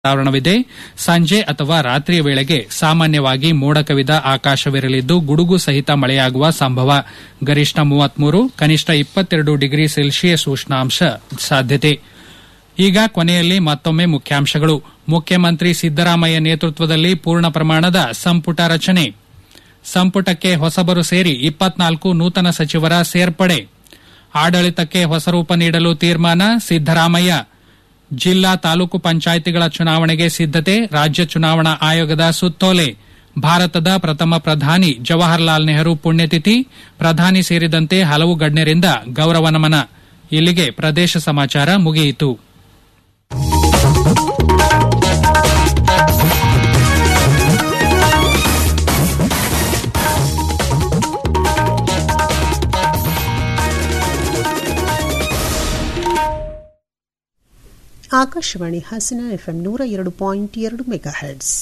ವಾತಾವರಣವಿದೆ ಸಂಜೆ ಅಥವಾ ರಾತ್ರಿಯ ವೇಳೆಗೆ ಸಾಮಾನ್ಯವಾಗಿ ಮೋಡ ಕವಿದ ಆಕಾಶವಿರಲಿದ್ದು ಗುಡುಗು ಸಹಿತ ಮಳೆಯಾಗುವ ಸಂಭವ ಗರಿಷ್ಠ ಮೂವತ್ಮೂರು ಕನಿಷ್ಠ ಇಪ್ಪತ್ತೆರಡು ಡಿಗ್ರಿ ಸೆಲ್ಸಿಯಸ್ ಉಷ್ಣಾಂಶ ಸಾಧ್ಯತೆ ಈಗ ಕೊನೆಯಲ್ಲಿ ಮತ್ತೊಮ್ಮೆ ಮುಖ್ಯಾಂಶಗಳು ಮುಖ್ಯಮಂತ್ರಿ ಸಿದ್ದರಾಮಯ್ಯ ನೇತೃತ್ವದಲ್ಲಿ ಪೂರ್ಣ ಪ್ರಮಾಣದ ಸಂಪುಟ ರಚನೆ ಸಂಪುಟಕ್ಕೆ ಹೊಸಬರು ಸೇರಿ ಇಪ್ಪತ್ನಾಲ್ಕು ನೂತನ ಸಚಿವರ ಸೇರ್ಪಡೆ ಆಡಳಿತಕ್ಕೆ ಹೊಸ ರೂಪ ನೀಡಲು ತೀರ್ಮಾನ ಸಿದ್ದರಾಮಯ್ಯ ಜಿಲ್ಲಾ ತಾಲೂಕು ಪಂಚಾಯಿತಿಗಳ ಚುನಾವಣೆಗೆ ಸಿದ್ದತೆ ರಾಜ್ಯ ಚುನಾವಣಾ ಆಯೋಗದ ಸುತ್ತೋಲೆ ಭಾರತದ ಪ್ರಥಮ ಪ್ರಧಾನಿ ಜವಾಹರ್ಲಾಲ್ ನೆಹರು ಪುಣ್ಯತಿಥಿ ಪ್ರಧಾನಿ ಸೇರಿದಂತೆ ಹಲವು ಗಣ್ಯರಿಂದ ಗೌರವ ನಮನ ಇಲ್ಲಿಗೆ ಪ್ರದೇಶ ಸಮಾಚಾರ ಮುಗಿಯಿತು ಆಕಾಶವಾಣಿ ಹಾಸನ ಎಫ್ಎಂ ನೂರ ಎರಡು ಪಾಯಿಂಟ್ ಎರಡು ಮೆಗಾ ಹೆಡ್ಸ್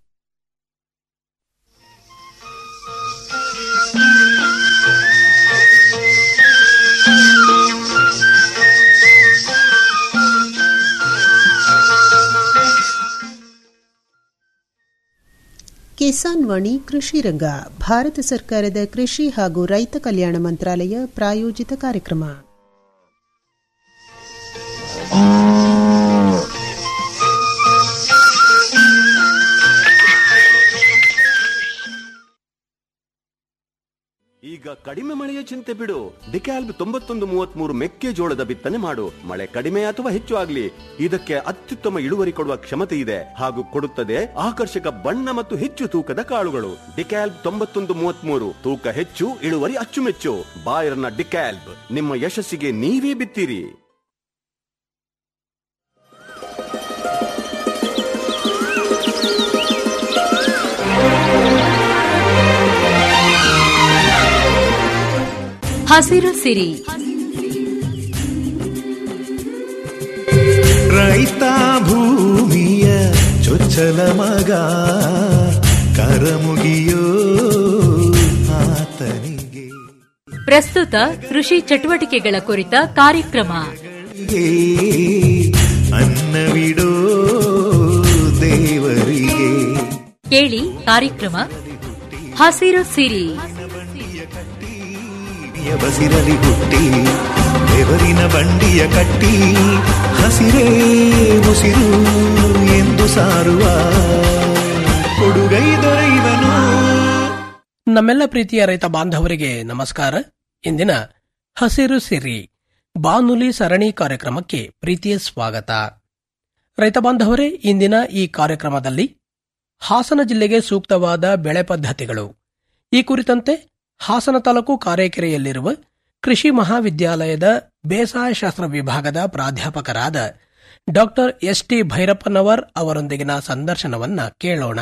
ಕಿಸಾನ್ ವಾಣಿ ಕೃಷಿ ರಂಗ ಭಾರತ ಸರ್ಕಾರದ ಕೃಷಿ ಹಾಗೂ ರೈತ ಕಲ್ಯಾಣ ಮಂತ್ರಾಲಯ ಪ್ರಾಯೋಜಿತ ಕಾರ್ಯಕ್ರಮ ಈಗ ಕಡಿಮೆ ಮಳೆಯ ಚಿಂತೆ ಬಿಡು ಡಿಕ್ಯಾಲ್ಬ್ ತೊಂಬತ್ತೊಂದು ಮೂವತ್ಮೂರು ಮೆಕ್ಕೆಜೋಳದ ಬಿತ್ತನೆ ಮಾಡು ಮಳೆ ಕಡಿಮೆ ಅಥವಾ ಹೆಚ್ಚು ಆಗ್ಲಿ ಇದಕ್ಕೆ ಅತ್ಯುತ್ತಮ ಇಳುವರಿ ಕೊಡುವ ಕ್ಷಮತೆ ಇದೆ ಹಾಗೂ ಕೊಡುತ್ತದೆ ಆಕರ್ಷಕ ಬಣ್ಣ ಮತ್ತು ಹೆಚ್ಚು ತೂಕದ ಕಾಳುಗಳು ಡಿಕ್ಯಾಲ್ಬ್ ತೊಂಬತ್ತೊಂದು ಮೂವತ್ಮೂರು ತೂಕ ಹೆಚ್ಚು ಇಳುವರಿ ಅಚ್ಚುಮೆಚ್ಚು ಬಾಯರ್ನ ಡಿಕ್ಯಾಲ್ಬ್ ನಿಮ್ಮ ಯಶಸ್ಸಿಗೆ ನೀವೇ ಬಿತ್ತೀರಿ ಹಸಿರು ಸಿರಿ ರೈತ ಭೂಮಿಯ ಚೊಚ್ಚಲ ಮಗ ಕರಮುಗಿಯೋ ಆತನಿಗೆ ಪ್ರಸ್ತುತ ಕೃಷಿ ಚಟುವಟಿಕೆಗಳ ಕುರಿತ ಕಾರ್ಯಕ್ರಮ ಅನ್ನವಿಡೋ ದೇವರಿಗೆ ಕೇಳಿ ಕಾರ್ಯಕ್ರಮ ಹಸಿರು ಸಿರಿ ಬಸಿರಲಿ ಹುಟ್ಟಿ ಬೆವರಿನ ಬಂಡಿಯ ಕಟ್ಟಿ ಹಸಿರೇ ಉಸಿರು ಎಂದು ಸಾರುವ ಕೊಡುಗೈ ದೊರೆಯುವನು ನಮ್ಮೆಲ್ಲ ಪ್ರೀತಿಯ ರೈತ ಬಾಂಧವರಿಗೆ ನಮಸ್ಕಾರ ಇಂದಿನ ಹಸಿರು ಸಿರಿ ಬಾನುಲಿ ಸರಣಿ ಕಾರ್ಯಕ್ರಮಕ್ಕೆ ಪ್ರೀತಿಯ ಸ್ವಾಗತ ರೈತ ಬಾಂಧವರೇ ಇಂದಿನ ಈ ಕಾರ್ಯಕ್ರಮದಲ್ಲಿ ಹಾಸನ ಜಿಲ್ಲೆಗೆ ಸೂಕ್ತವಾದ ಬೆಳೆ ಪದ್ಧತಿಗಳು ಈ ಕುರಿತಂತೆ ಹಾಸನ ತಾಲೂಕು ಕಾರೇಕೆರೆಯಲ್ಲಿರುವ ಕೃಷಿ ಮಹಾವಿದ್ಯಾಲಯದ ಬೇಸಾಯ ಶಾಸ್ತ್ರ ವಿಭಾಗದ ಪ್ರಾಧ್ಯಾಪಕರಾದ ಡಾಕ್ಟರ್ ಎಸ್ ಟಿ ಭೈರಪ್ಪನವರ್ ಅವರೊಂದಿಗಿನ ಸಂದರ್ಶನವನ್ನ ಕೇಳೋಣ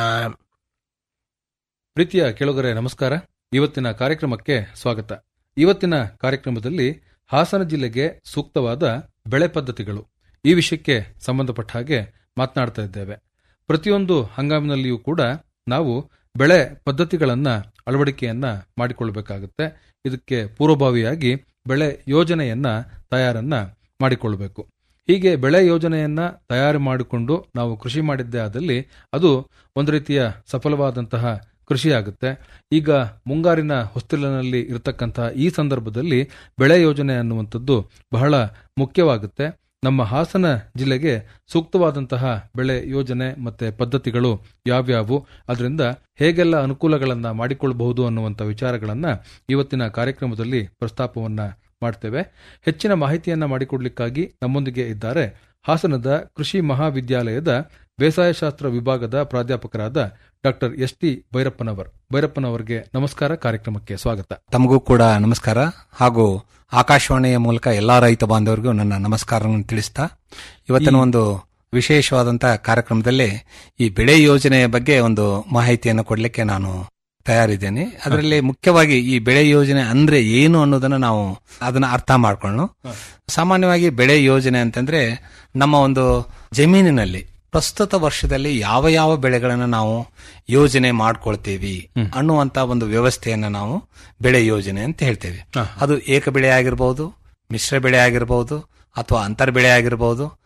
ಪ್ರೀತಿಯ ಕೆಳಗರೆ ನಮಸ್ಕಾರ ಇವತ್ತಿನ ಕಾರ್ಯಕ್ರಮಕ್ಕೆ ಸ್ವಾಗತ ಇವತ್ತಿನ ಕಾರ್ಯಕ್ರಮದಲ್ಲಿ ಹಾಸನ ಜಿಲ್ಲೆಗೆ ಸೂಕ್ತವಾದ ಬೆಳೆ ಪದ್ಧತಿಗಳು ಈ ವಿಷಯಕ್ಕೆ ಸಂಬಂಧಪಟ್ಟ ಹಾಗೆ ಮಾತನಾಡ್ತಾ ಇದ್ದೇವೆ ಪ್ರತಿಯೊಂದು ಹಂಗಾಮಿನಲ್ಲಿಯೂ ಕೂಡ ನಾವು ಬೆಳೆ ಪದ್ಧತಿಗಳನ್ನ ಅಳವಡಿಕೆಯನ್ನ ಮಾಡಿಕೊಳ್ಬೇಕಾಗುತ್ತೆ ಇದಕ್ಕೆ ಪೂರ್ವಭಾವಿಯಾಗಿ ಬೆಳೆ ಯೋಜನೆಯನ್ನ ತಯಾರನ್ನ ಮಾಡಿಕೊಳ್ಬೇಕು ಹೀಗೆ ಬೆಳೆ ಯೋಜನೆಯನ್ನ ತಯಾರು ಮಾಡಿಕೊಂಡು ನಾವು ಕೃಷಿ ಮಾಡಿದ್ದೇ ಆದಲ್ಲಿ ಅದು ಒಂದು ರೀತಿಯ ಸಫಲವಾದಂತಹ ಕೃಷಿಯಾಗುತ್ತೆ ಈಗ ಮುಂಗಾರಿನ ಹೊಸ್ತಿಲಿನಲ್ಲಿ ಇರತಕ್ಕಂತಹ ಈ ಸಂದರ್ಭದಲ್ಲಿ ಬೆಳೆ ಯೋಜನೆ ಅನ್ನುವಂಥದ್ದು ಬಹಳ ಮುಖ್ಯವಾಗುತ್ತೆ ನಮ್ಮ ಹಾಸನ ಜಿಲ್ಲೆಗೆ ಸೂಕ್ತವಾದಂತಹ ಬೆಳೆ ಯೋಜನೆ ಮತ್ತೆ ಪದ್ಧತಿಗಳು ಯಾವ್ಯಾವು ಅದರಿಂದ ಹೇಗೆಲ್ಲ ಅನುಕೂಲಗಳನ್ನ ಮಾಡಿಕೊಳ್ಳಬಹುದು ಅನ್ನುವಂಥ ವಿಚಾರಗಳನ್ನ ಇವತ್ತಿನ ಕಾರ್ಯಕ್ರಮದಲ್ಲಿ ಪ್ರಸ್ತಾಪವನ್ನ ಮಾಡ್ತೇವೆ ಹೆಚ್ಚಿನ ಮಾಹಿತಿಯನ್ನ ಮಾಡಿಕೊಡ್ಲಿಕ್ಕಾಗಿ ನಮ್ಮೊಂದಿಗೆ ಇದ್ದಾರೆ ಹಾಸನದ ಕೃಷಿ ಮಹಾವಿದ್ಯಾಲಯದ ಬೇಸಾಯಶಾಸ್ತ್ರ ವಿಭಾಗದ ಪ್ರಾಧ್ಯಾಪಕರಾದ ಡಾಕ್ಟರ್ ಎಸ್ ಟಿ ಭೈರಪ್ಪನವರ್ ಭೈರಪ್ಪನವರಿಗೆ ನಮಸ್ಕಾರ ಕಾರ್ಯಕ್ರಮಕ್ಕೆ ಸ್ವಾಗತ ತಮಗೂ ಕೂಡ ನಮಸ್ಕಾರ ಹಾಗೂ ಆಕಾಶವಾಣಿಯ ಮೂಲಕ ಎಲ್ಲಾ ರೈತ ಬಾಂಧವರಿಗೂ ನನ್ನ ನಮಸ್ಕಾರವನ್ನು ತಿಳಿಸ್ತಾ ಇವತ್ತಿನ ಒಂದು ವಿಶೇಷವಾದಂತಹ ಕಾರ್ಯಕ್ರಮದಲ್ಲಿ ಈ ಬೆಳೆ ಯೋಜನೆಯ ಬಗ್ಗೆ ಒಂದು ಮಾಹಿತಿಯನ್ನು ಕೊಡಲಿಕ್ಕೆ ನಾನು ತಯಾರಿದ್ದೇನೆ ಅದರಲ್ಲಿ ಮುಖ್ಯವಾಗಿ ಈ ಬೆಳೆ ಯೋಜನೆ ಅಂದ್ರೆ ಏನು ಅನ್ನೋದನ್ನ ನಾವು ಅದನ್ನ ಅರ್ಥ ಮಾಡ್ಕೊಳ್ಳೋಣ ಸಾಮಾನ್ಯವಾಗಿ ಬೆಳೆ ಯೋಜನೆ ಅಂತಂದ್ರೆ ನಮ್ಮ ಒಂದು ಜಮೀನಿನಲ್ಲಿ ಪ್ರಸ್ತುತ ವರ್ಷದಲ್ಲಿ ಯಾವ ಯಾವ ಬೆಳೆಗಳನ್ನ ನಾವು ಯೋಜನೆ ಮಾಡ್ಕೊಳ್ತೇವಿ ಅನ್ನುವಂತ ಒಂದು ವ್ಯವಸ್ಥೆಯನ್ನ ನಾವು ಬೆಳೆ ಯೋಜನೆ ಅಂತ ಹೇಳ್ತೇವೆ ಅದು ಏಕ ಬೆಳೆ ಆಗಿರಬಹುದು ಮಿಶ್ರ ಬೆಳೆ ಆಗಿರಬಹುದು ಅಥವಾ ಅಂತರ್ ಬೆಳೆ ಆಗಿರಬಹುದು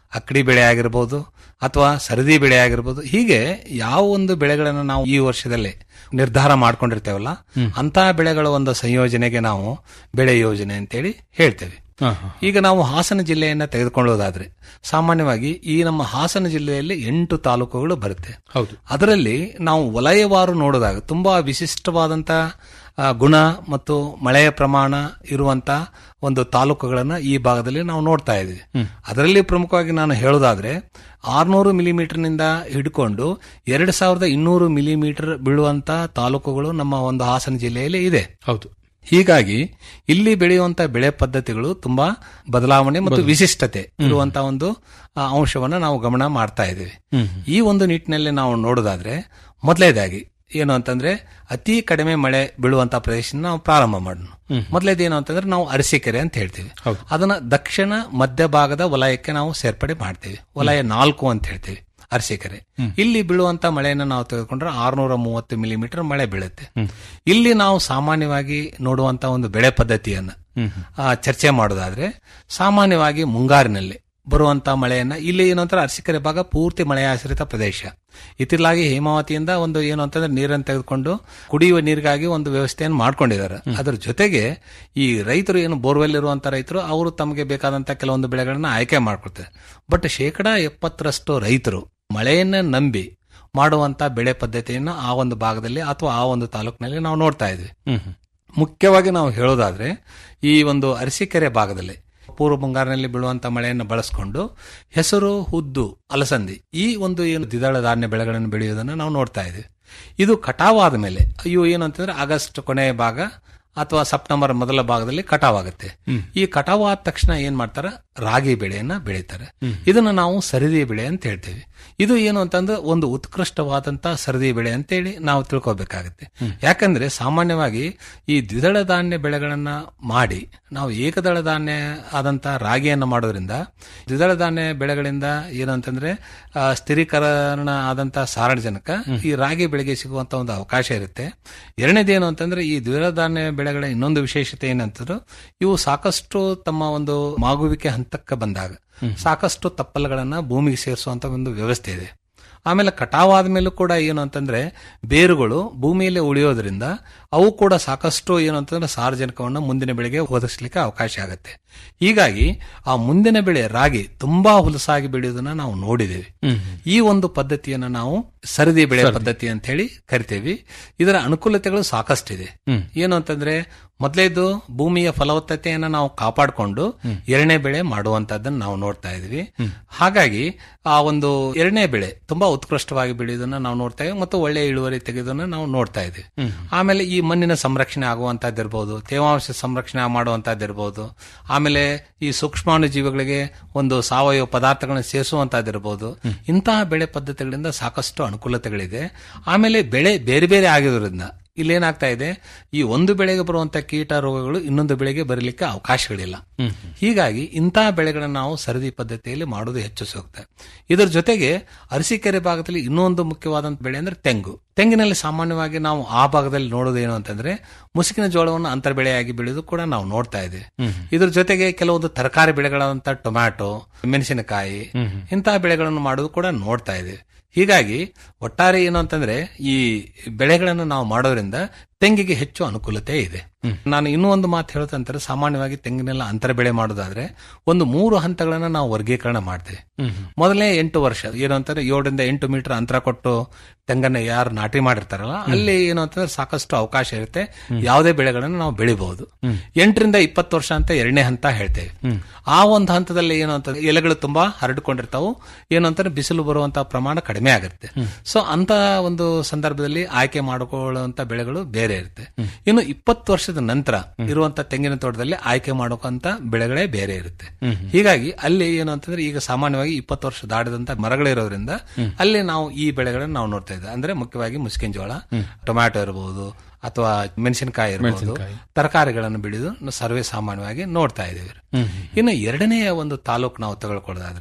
ಅಕ್ಕಡಿ ಬೆಳೆ ಆಗಿರ್ಬೋದು ಅಥವಾ ಸರದಿ ಬೆಳೆ ಆಗಿರ್ಬೋದು ಹೀಗೆ ಯಾವ ಒಂದು ಬೆಳೆಗಳನ್ನು ನಾವು ಈ ವರ್ಷದಲ್ಲಿ ನಿರ್ಧಾರ ಮಾಡ್ಕೊಂಡಿರ್ತೇವಲ್ಲ ಅಂತಹ ಬೆಳೆಗಳ ಒಂದು ಸಂಯೋಜನೆಗೆ ನಾವು ಬೆಳೆ ಯೋಜನೆ ಅಂತೇಳಿ ಹೇಳ್ತೇವೆ ಈಗ ನಾವು ಹಾಸನ ಜಿಲ್ಲೆಯನ್ನ ತೆಗೆದುಕೊಳ್ಳೋದಾದ್ರೆ ಸಾಮಾನ್ಯವಾಗಿ ಈ ನಮ್ಮ ಹಾಸನ ಜಿಲ್ಲೆಯಲ್ಲಿ ಎಂಟು ತಾಲೂಕುಗಳು ಬರುತ್ತೆ ಹೌದು ಅದರಲ್ಲಿ ನಾವು ವಲಯವಾರು ನೋಡಿದಾಗ ತುಂಬಾ ವಿಶಿಷ್ಟವಾದಂತ ಆ, ಗುಣ ಮತ್ತು ಮಳೆಯ ಪ್ರಮಾಣ ಇರುವಂತ ಒಂದು ತಾಲೂಕುಗಳನ್ನ ಈ ಭಾಗದಲ್ಲಿ ನಾವು ನೋಡ್ತಾ ಇದ್ದೀವಿ ಅದರಲ್ಲಿ ಪ್ರಮುಖವಾಗಿ ನಾನು ಹೇಳೋದಾದ್ರೆ ಆರ್ನೂರು ಮಿಲಿಮೀಟರ್ನಿಂದ ಹಿಡ್ಕೊಂಡು ಎರಡು ಸಾವಿರದ ಇನ್ನೂರು ಮಿಲಿಮೀಟರ್ ಬೀಳುವಂತ ತಾಲೂಕುಗಳು ನಮ್ಮ ಒಂದು ಹಾಸನ ಜಿಲ್ಲೆಯಲ್ಲಿ ಇದೆ ಹೌದು ಹೀಗಾಗಿ ಇಲ್ಲಿ ಬೆಳೆಯುವಂತ ಬೆಳೆ ಪದ್ಧತಿಗಳು ತುಂಬಾ ಬದಲಾವಣೆ ಮತ್ತು ವಿಶಿಷ್ಟತೆ ಇರುವಂತ ಒಂದು ಆ, ಅಂಶವನ್ನ ನಾವು ಗಮನ ಮಾಡ್ತಾ ಇದ್ದೇವೆ ಈ ಒಂದು ನಿಟ್ಟಿನಲ್ಲಿ ನಾವು ನೋಡೋದಾದ್ರೆ ಮೊದಲೇದಾಗಿ ಏನು ಅಂತಂದ್ರೆ ಅತಿ ಕಡಿಮೆ ಮಳೆ ಬೀಳುವಂತ ಪ್ರದೇಶ ನಾವು ಪ್ರಾರಂಭ ಮಾಡೋಣ ಮೊದಲೇದು ಏನು ಅಂತಂದ್ರೆ ನಾವು ಅರಸೀಕೆರೆ ಅಂತ ಹೇಳ್ತೀವಿ ಅದನ್ನ ದಕ್ಷಿಣ ಮಧ್ಯ ಭಾಗದ ವಲಯಕ್ಕೆ ನಾವು ಸೇರ್ಪಡೆ ಮಾಡ್ತೇವೆ ವಲಯ ನಾಲ್ಕು ಅಂತ ಹೇಳ್ತೇವೆ ಅರಸೀಕೆರೆ ಇಲ್ಲಿ ಬೀಳುವಂತ ಮಳೆಯನ್ನು ನಾವು ತೆಗೆದುಕೊಂಡ್ರೆ ಆರ್ನೂರ ಮೂವತ್ತು ಮಿಲಿಮೀಟರ್ ಮಳೆ ಬೀಳುತ್ತೆ ಇಲ್ಲಿ ನಾವು ಸಾಮಾನ್ಯವಾಗಿ ನೋಡುವಂತ ಒಂದು ಬೆಳೆ ಪದ್ಧತಿಯನ್ನ ಆ, ಚರ್ಚೆ ಮಾಡೋದಾದ್ರೆ ಸಾಮಾನ್ಯವಾಗಿ ಮುಂಗಾರಿನಲ್ಲಿ ಬರುವಂತ ಮಳೆಯನ್ನ ಇಲ್ಲಿ ಏನು ಅಂತಾರೆ ಅರಸೀಕೆರೆ ಭಾಗ ಪೂರ್ತಿ ಮಳೆಯಾಶ್ರಿತ ಪ್ರದೇಶ ಇತ್ತಿಲಾಗಿ ಹೇಮಾವತಿಯಿಂದ ಒಂದು ಏನು ಅಂತಂದ್ರೆ ನೀರನ್ನು ತೆಗೆದುಕೊಂಡು ಕುಡಿಯುವ ನೀರಿಗಾಗಿ ಒಂದು ವ್ಯವಸ್ಥೆಯನ್ನು ಮಾಡ್ಕೊಂಡಿದ್ದಾರೆ ಅದರ ಜೊತೆಗೆ ಈ ರೈತರು ಏನು ಬೋರ್ವೆಲ್ ಇರುವಂತ ರೈತರು ಅವರು ತಮಗೆ ಬೇಕಾದಂತ ಕೆಲವೊಂದು ಬೆಳೆಗಳನ್ನ ಆಯ್ಕೆ ಮಾಡ್ಕೊಳ್ತಾರೆ ಬಟ್ ಶೇಕಡಾ ಎಪ್ಪತ್ತರಷ್ಟು ರೈತರು ಮಳೆಯನ್ನ ನಂಬಿ ಮಾಡುವಂತ ಬೆಳೆ ಪದ್ಧತಿಯನ್ನು ಆ ಒಂದು ಭಾಗದಲ್ಲಿ ಅಥವಾ ಆ ಒಂದು ತಾಲೂಕಿನಲ್ಲಿ ನಾವು ನೋಡ್ತಾ ಇದ್ವಿ ಮುಖ್ಯವಾಗಿ ನಾವು ಹೇಳೋದಾದ್ರೆ ಈ ಒಂದು ಅರಸೀಕೆರೆ ಭಾಗದಲ್ಲಿ ಪೂರ್ವ ಮುಂಗಾರಿನಲ್ಲಿ ಬೀಳುವಂತ ಮಳೆಯನ್ನು ಬಳಸಿಕೊಂಡು ಹೆಸರು ಉದ್ದು ಅಲಸಂದಿ ಈ ಒಂದು ಏನು ದ್ವಿದಳ ಧಾನ್ಯ ಬೆಳೆಗಳನ್ನು ಬೆಳೆಯುವುದನ್ನು ನಾವು ನೋಡ್ತಾ ಇದ್ದೀವಿ ಇದು ಕಟಾವಾದ ಮೇಲೆ ಇವು ಏನು ಅಂತಂದ್ರೆ ಆಗಸ್ಟ್ ಕೊನೆಯ ಭಾಗ ಅಥವಾ ಸೆಪ್ಟೆಂಬರ್ ಮೊದಲ ಭಾಗದಲ್ಲಿ ಕಟಾವಾಗುತ್ತೆ ಈ ಕಟಾವ್ ಆದ ತಕ್ಷಣ ಏನ್ ಮಾಡ್ತಾರ ರಾಗಿ ಬೆಳೆಯನ್ನ ಬೆಳೀತಾರೆ ಇದನ್ನ ನಾವು ಸರಿದಿ ಬೆಳೆ ಅಂತ ಹೇಳ್ತೇವೆ ಇದು ಏನು ಅಂತಂದ್ರೆ ಒಂದು ಉತ್ಕೃಷ್ಟವಾದಂತ ಸರದಿ ಬೆಳೆ ಅಂತೇಳಿ ನಾವು ತಿಳ್ಕೊಬೇಕಾಗುತ್ತೆ ಯಾಕಂದ್ರೆ ಸಾಮಾನ್ಯವಾಗಿ ಈ ದ್ವಿದಳ ಧಾನ್ಯ ಬೆಳೆಗಳನ್ನ ಮಾಡಿ ನಾವು ಏಕದಳ ಧಾನ್ಯ ಆದಂತ ರಾಗಿಯನ್ನ ಮಾಡೋದ್ರಿಂದ ದ್ವಿದಳ ಧಾನ್ಯ ಬೆಳೆಗಳಿಂದ ಏನು ಅಂತಂದ್ರೆ ಆ, ಸ್ಥಿರೀಕರಣ ಆದಂತ ಸಾರಜನಕ ಈ ರಾಗಿ ಬೆಳೆಗೆ ಸಿಗುವಂತ ಒಂದು ಅವಕಾಶ ಇರುತ್ತೆ ಎರಡನೇದೇನು ಅಂತಂದ್ರೆ ಈ ದ್ವಿದಳ ಧಾನ್ಯ ಬೆಳೆಗಳ ಇನ್ನೊಂದು ವಿಶೇಷತೆ ಏನಂತಂದ್ರೆ ಇವು ಸಾಕಷ್ಟು ತಮ್ಮ ಒಂದು ಮಾಗುವಿಕೆ ಹಂತಕ್ಕೆ ಬಂದಾಗ ಸಾಕಷ್ಟು ತಪ್ಪಲುಗಳನ್ನ ಭೂಮಿಗೆ ಸೇರಿಸುವಂತ ಒಂದು ವ್ಯವಸ್ಥೆ ಇದೆ ಆಮೇಲೆ ಕಟಾವಾದ ಮೇಲೂ ಕೂಡ ಏನು ಅಂತಂದ್ರೆ ಬೇರುಗಳು ಭೂಮಿಯಲ್ಲಿ ಉಳಿಯೋದ್ರಿಂದ ಅವು ಕೂಡ ಸಾಕಷ್ಟು ಏನು ಅಂತಂದ್ರೆ ಸಾರ್ವಜನಿಕವನ್ನು ಮುಂದಿನ ಬೆಳೆಗೆ ಒದಗಿಸ್ಲಿಕ್ಕೆ ಅವಕಾಶ ಆಗುತ್ತೆ ಹೀಗಾಗಿ ಆ ಮುಂದಿನ ಬೆಳೆ ರಾಗಿ ತುಂಬಾ ಹುಲಸಾಗಿ ಬೆಳೆಯೋದನ್ನ ನಾವು ನೋಡಿದ್ದೇವೆ ಈ ಒಂದು ಪದ್ಧತಿಯನ್ನ ನಾವು ಸರದಿ ಬೆಳೆ ಪದ್ಧತಿ ಅಂತ ಹೇಳಿ ಕರಿತೇವೆ ಇದರ ಅನುಕೂಲತೆಗಳು ಸಾಕಷ್ಟಿದೆ ಏನು ಅಂತಂದ್ರೆ ಮೊದಲೇದು ಭೂಮಿಯ ಫಲವತ್ತತೆಯನ್ನ ನಾವು ಕಾಪಾಡಿಕೊಂಡು ಎರಡನೇ ಬೆಳೆ ಮಾಡುವಂತದ್ದನ್ನ ನಾವು ನೋಡ್ತಾ ಇದ್ವಿ ಹಾಗಾಗಿ ಆ ಒಂದು ಎರಡನೇ ಬೆಳೆ ತುಂಬಾ ಉತ್ಕೃಷ್ಟವಾಗಿ ಬೆಳೆಯೋದನ್ನ ನಾವು ನೋಡ್ತಾ ಇದ್ದೀವಿ ಮತ್ತು ಒಳ್ಳೆಯ ಇಳುವರಿ ತೆಗೆಯೋದನ್ನ ನಾವು ನೋಡ್ತಾ ಇದ್ದೀವಿ ಆಮೇಲೆ ಈ ಮಣ್ಣಿನ ಸಂರಕ್ಷಣೆ ಆಗುವಂತದ್ದಿರ್ಬೋದು ತೇವಾಂಶ ಸಂರಕ್ಷಣೆ ಮಾಡುವಂತದ್ದಿರ್ಬೋದು ಆಮೇಲೆ ಈ ಸೂಕ್ಷ್ಮಾಣು ಜೀವಿಗಳಿಗೆ ಒಂದು ಸಾವಯವ ಪದಾರ್ಥಗಳನ್ನು ಸೇರಿಸುವಂತದ್ದಿರ್ಬೋದು ಇಂತಹ ಬೆಳೆ ಪದ್ಧತಿಗಳಿಂದ ಸಾಕಷ್ಟು ಅನುಕೂಲತೆಗಳಿದೆ ಆಮೇಲೆ ಬೆಳೆ ಬೇರೆ ಬೇರೆ ಆಗಿರೋದ್ರಿಂದ ಇಲ್ಲೇನಾಗ್ತಾ ಇದೆ ಈ ಒಂದು ಬೆಳೆಗೆ ಬರುವಂತ ಕೀಟ ರೋಗಗಳು ಇನ್ನೊಂದು ಬೆಳೆಗೆ ಬರಲಿಕ್ಕೆ ಅವಕಾಶಗಳಿಲ್ಲ ಹೀಗಾಗಿ ಇಂತಹ ಬೆಳೆಗಳನ್ನು ನಾವು ಸರದಿ ಪದ್ಧತಿಯಲ್ಲಿ ಮಾಡುವುದು ಹೆಚ್ಚು ಸೂಕ್ತ ಇದರ ಜೊತೆಗೆ ಅರಸೀಕೆರೆ ಭಾಗದಲ್ಲಿ ಇನ್ನೊಂದು ಮುಖ್ಯವಾದಂತ ಬೆಳೆ ಅಂದ್ರೆ ತೆಂಗು ತೆಂಗಿನಲ್ಲಿ ಸಾಮಾನ್ಯವಾಗಿ ನಾವು ಆ ಭಾಗದಲ್ಲಿ ನೋಡೋದೇನು ಅಂತಂದ್ರೆ ಮುಸುಕಿನ ಜೋಳವನ್ನು ಅಂತರ ಬೆಳೆಯಾಗಿ ಬೆಳೆಯೋದು ಕೂಡ ನಾವು ನೋಡ್ತಾ ಇದ್ದೇವೆ ಇದ್ರ ಜೊತೆಗೆ ಕೆಲವೊಂದು ತರಕಾರಿ ಬೆಳೆಗಳಾದಂತ ಟೊಮ್ಯಾಟೊ ಮೆಣಸಿನಕಾಯಿ ಇಂತಹ ಬೆಳೆಗಳನ್ನು ಮಾಡೋದು ಕೂಡ ನೋಡ್ತಾ ಇದ್ದೇವೆ ಹೀಗಾಗಿ ಒಟ್ಟಾರೆ ಏನು ಅಂತಂದ್ರೆ ಈ ಬೆಳೆಗಳನ್ನು ನಾವು ಮಾಡೋದ್ರಿಂದ ತೆಂಗಿಗೆ ಹೆಚ್ಚು ಅನುಕೂಲತೆ ಇದೆ ನಾನು ಇನ್ನೂ ಒಂದು ಮಾತು ಹೇಳೋದಂತಾರೆ ಸಾಮಾನ್ಯವಾಗಿ ತೆಂಗಿನೆಲ್ಲ ಅಂತರ ಬೆಳೆ ಮಾಡೋದಾದ್ರೆ ಒಂದು ಮೂರು ಹಂತಗಳನ್ನ ನಾವು ವರ್ಗೀಕರಣ ಮಾಡ್ತೇವೆ ಮೊದಲನೇ ಎಂಟು ವರ್ಷ ಏನು ಅಂತಾರೆ ಏಳರಿಂದ ಎಂಟು ಮೀಟರ್ ಅಂತರ ಕೊಟ್ಟು ತೆಂಗನ್ನ ಯಾರು ನಾಟಿ ಮಾಡಿರ್ತಾರಲ್ಲ ಅಲ್ಲಿ ಏನು ಅಂತಂದ್ರೆ ಸಾಕಷ್ಟು ಅವಕಾಶ ಇರುತ್ತೆ ಯಾವುದೇ ಬೆಳೆಗಳನ್ನು ನಾವು ಬೆಳಿಬಹುದು ಎಂಟರಿಂದ ಇಪ್ಪತ್ತು ವರ್ಷ ಅಂತ ಎರಡನೇ ಹಂತ ಹೇಳ್ತೇವೆ ಆ ಒಂದು ಹಂತದಲ್ಲಿ ಏನು ಅಂತಂದ್ರೆ ಎಲೆಗಳು ತುಂಬಾ ಹರಡಿಕೊಂಡಿರ್ತಾವು ಏನು ಅಂತಾರೆ ಬಿಸಿಲು ಬರುವಂತ ಪ್ರಮಾಣ ಕಡಿಮೆ ಆಗುತ್ತೆ ಸೊ ಅಂತ ಒಂದು ಸಂದರ್ಭದಲ್ಲಿ ಆಯ್ಕೆ ಮಾಡಿಕೊಳ್ಳುವಂತ ಬೆಳೆಗಳು ಬೇರೆ ಇರುತ್ತೆ ಇನ್ನು ಇಪ್ಪತ್ತು ವರ್ಷದ ನಂತರ ಇರುವಂತ ತೆಂಗಿನ ತೋಟದಲ್ಲಿ ಆಯ್ಕೆ ಮಾಡೋಕಂತ ಬೆಳೆಗಳೇ ಬೇರೆ ಇರುತ್ತೆ ಹೀಗಾಗಿ ಅಲ್ಲಿ ಏನು ಅಂತಂದ್ರೆ ಈಗ ಸಾಮಾನ್ಯವಾಗಿ ಇಪ್ಪತ್ತು ವರ್ಷ ದಾಟಿದಂತ ಮರಗಳಿರೋದ್ರಿಂದ ಅಲ್ಲಿ ನಾವು ಈ ಬೆಳೆಗಳನ್ನ ನಾವು ನೋಡ್ತಾ ಇದ್ದೇವೆ ಅಂದ್ರೆ ಮುಖ್ಯವಾಗಿ ಮುಸ್ಕಿನ ಜೋಳ ಟೊಮ್ಯಾಟೊ ಇರಬಹುದು ಅಥವಾ ಮೆಣಸಿನಕಾಯಿ ಇರಬಹುದು ತರಕಾರಿಗಳನ್ನು ಬೆಳೆದು ನಾವು ಸರ್ವೇ ಸಾಮಾನ್ಯವಾಗಿ ನೋಡ್ತಾ ಇದ್ದೇವೆ ಇನ್ನು ಎರಡನೆಯ ಒಂದು ತಾಲೂಕು ನಾವು ತಗೊಳ್ಕೊಳ್ಳೋದಾದ್ರೆ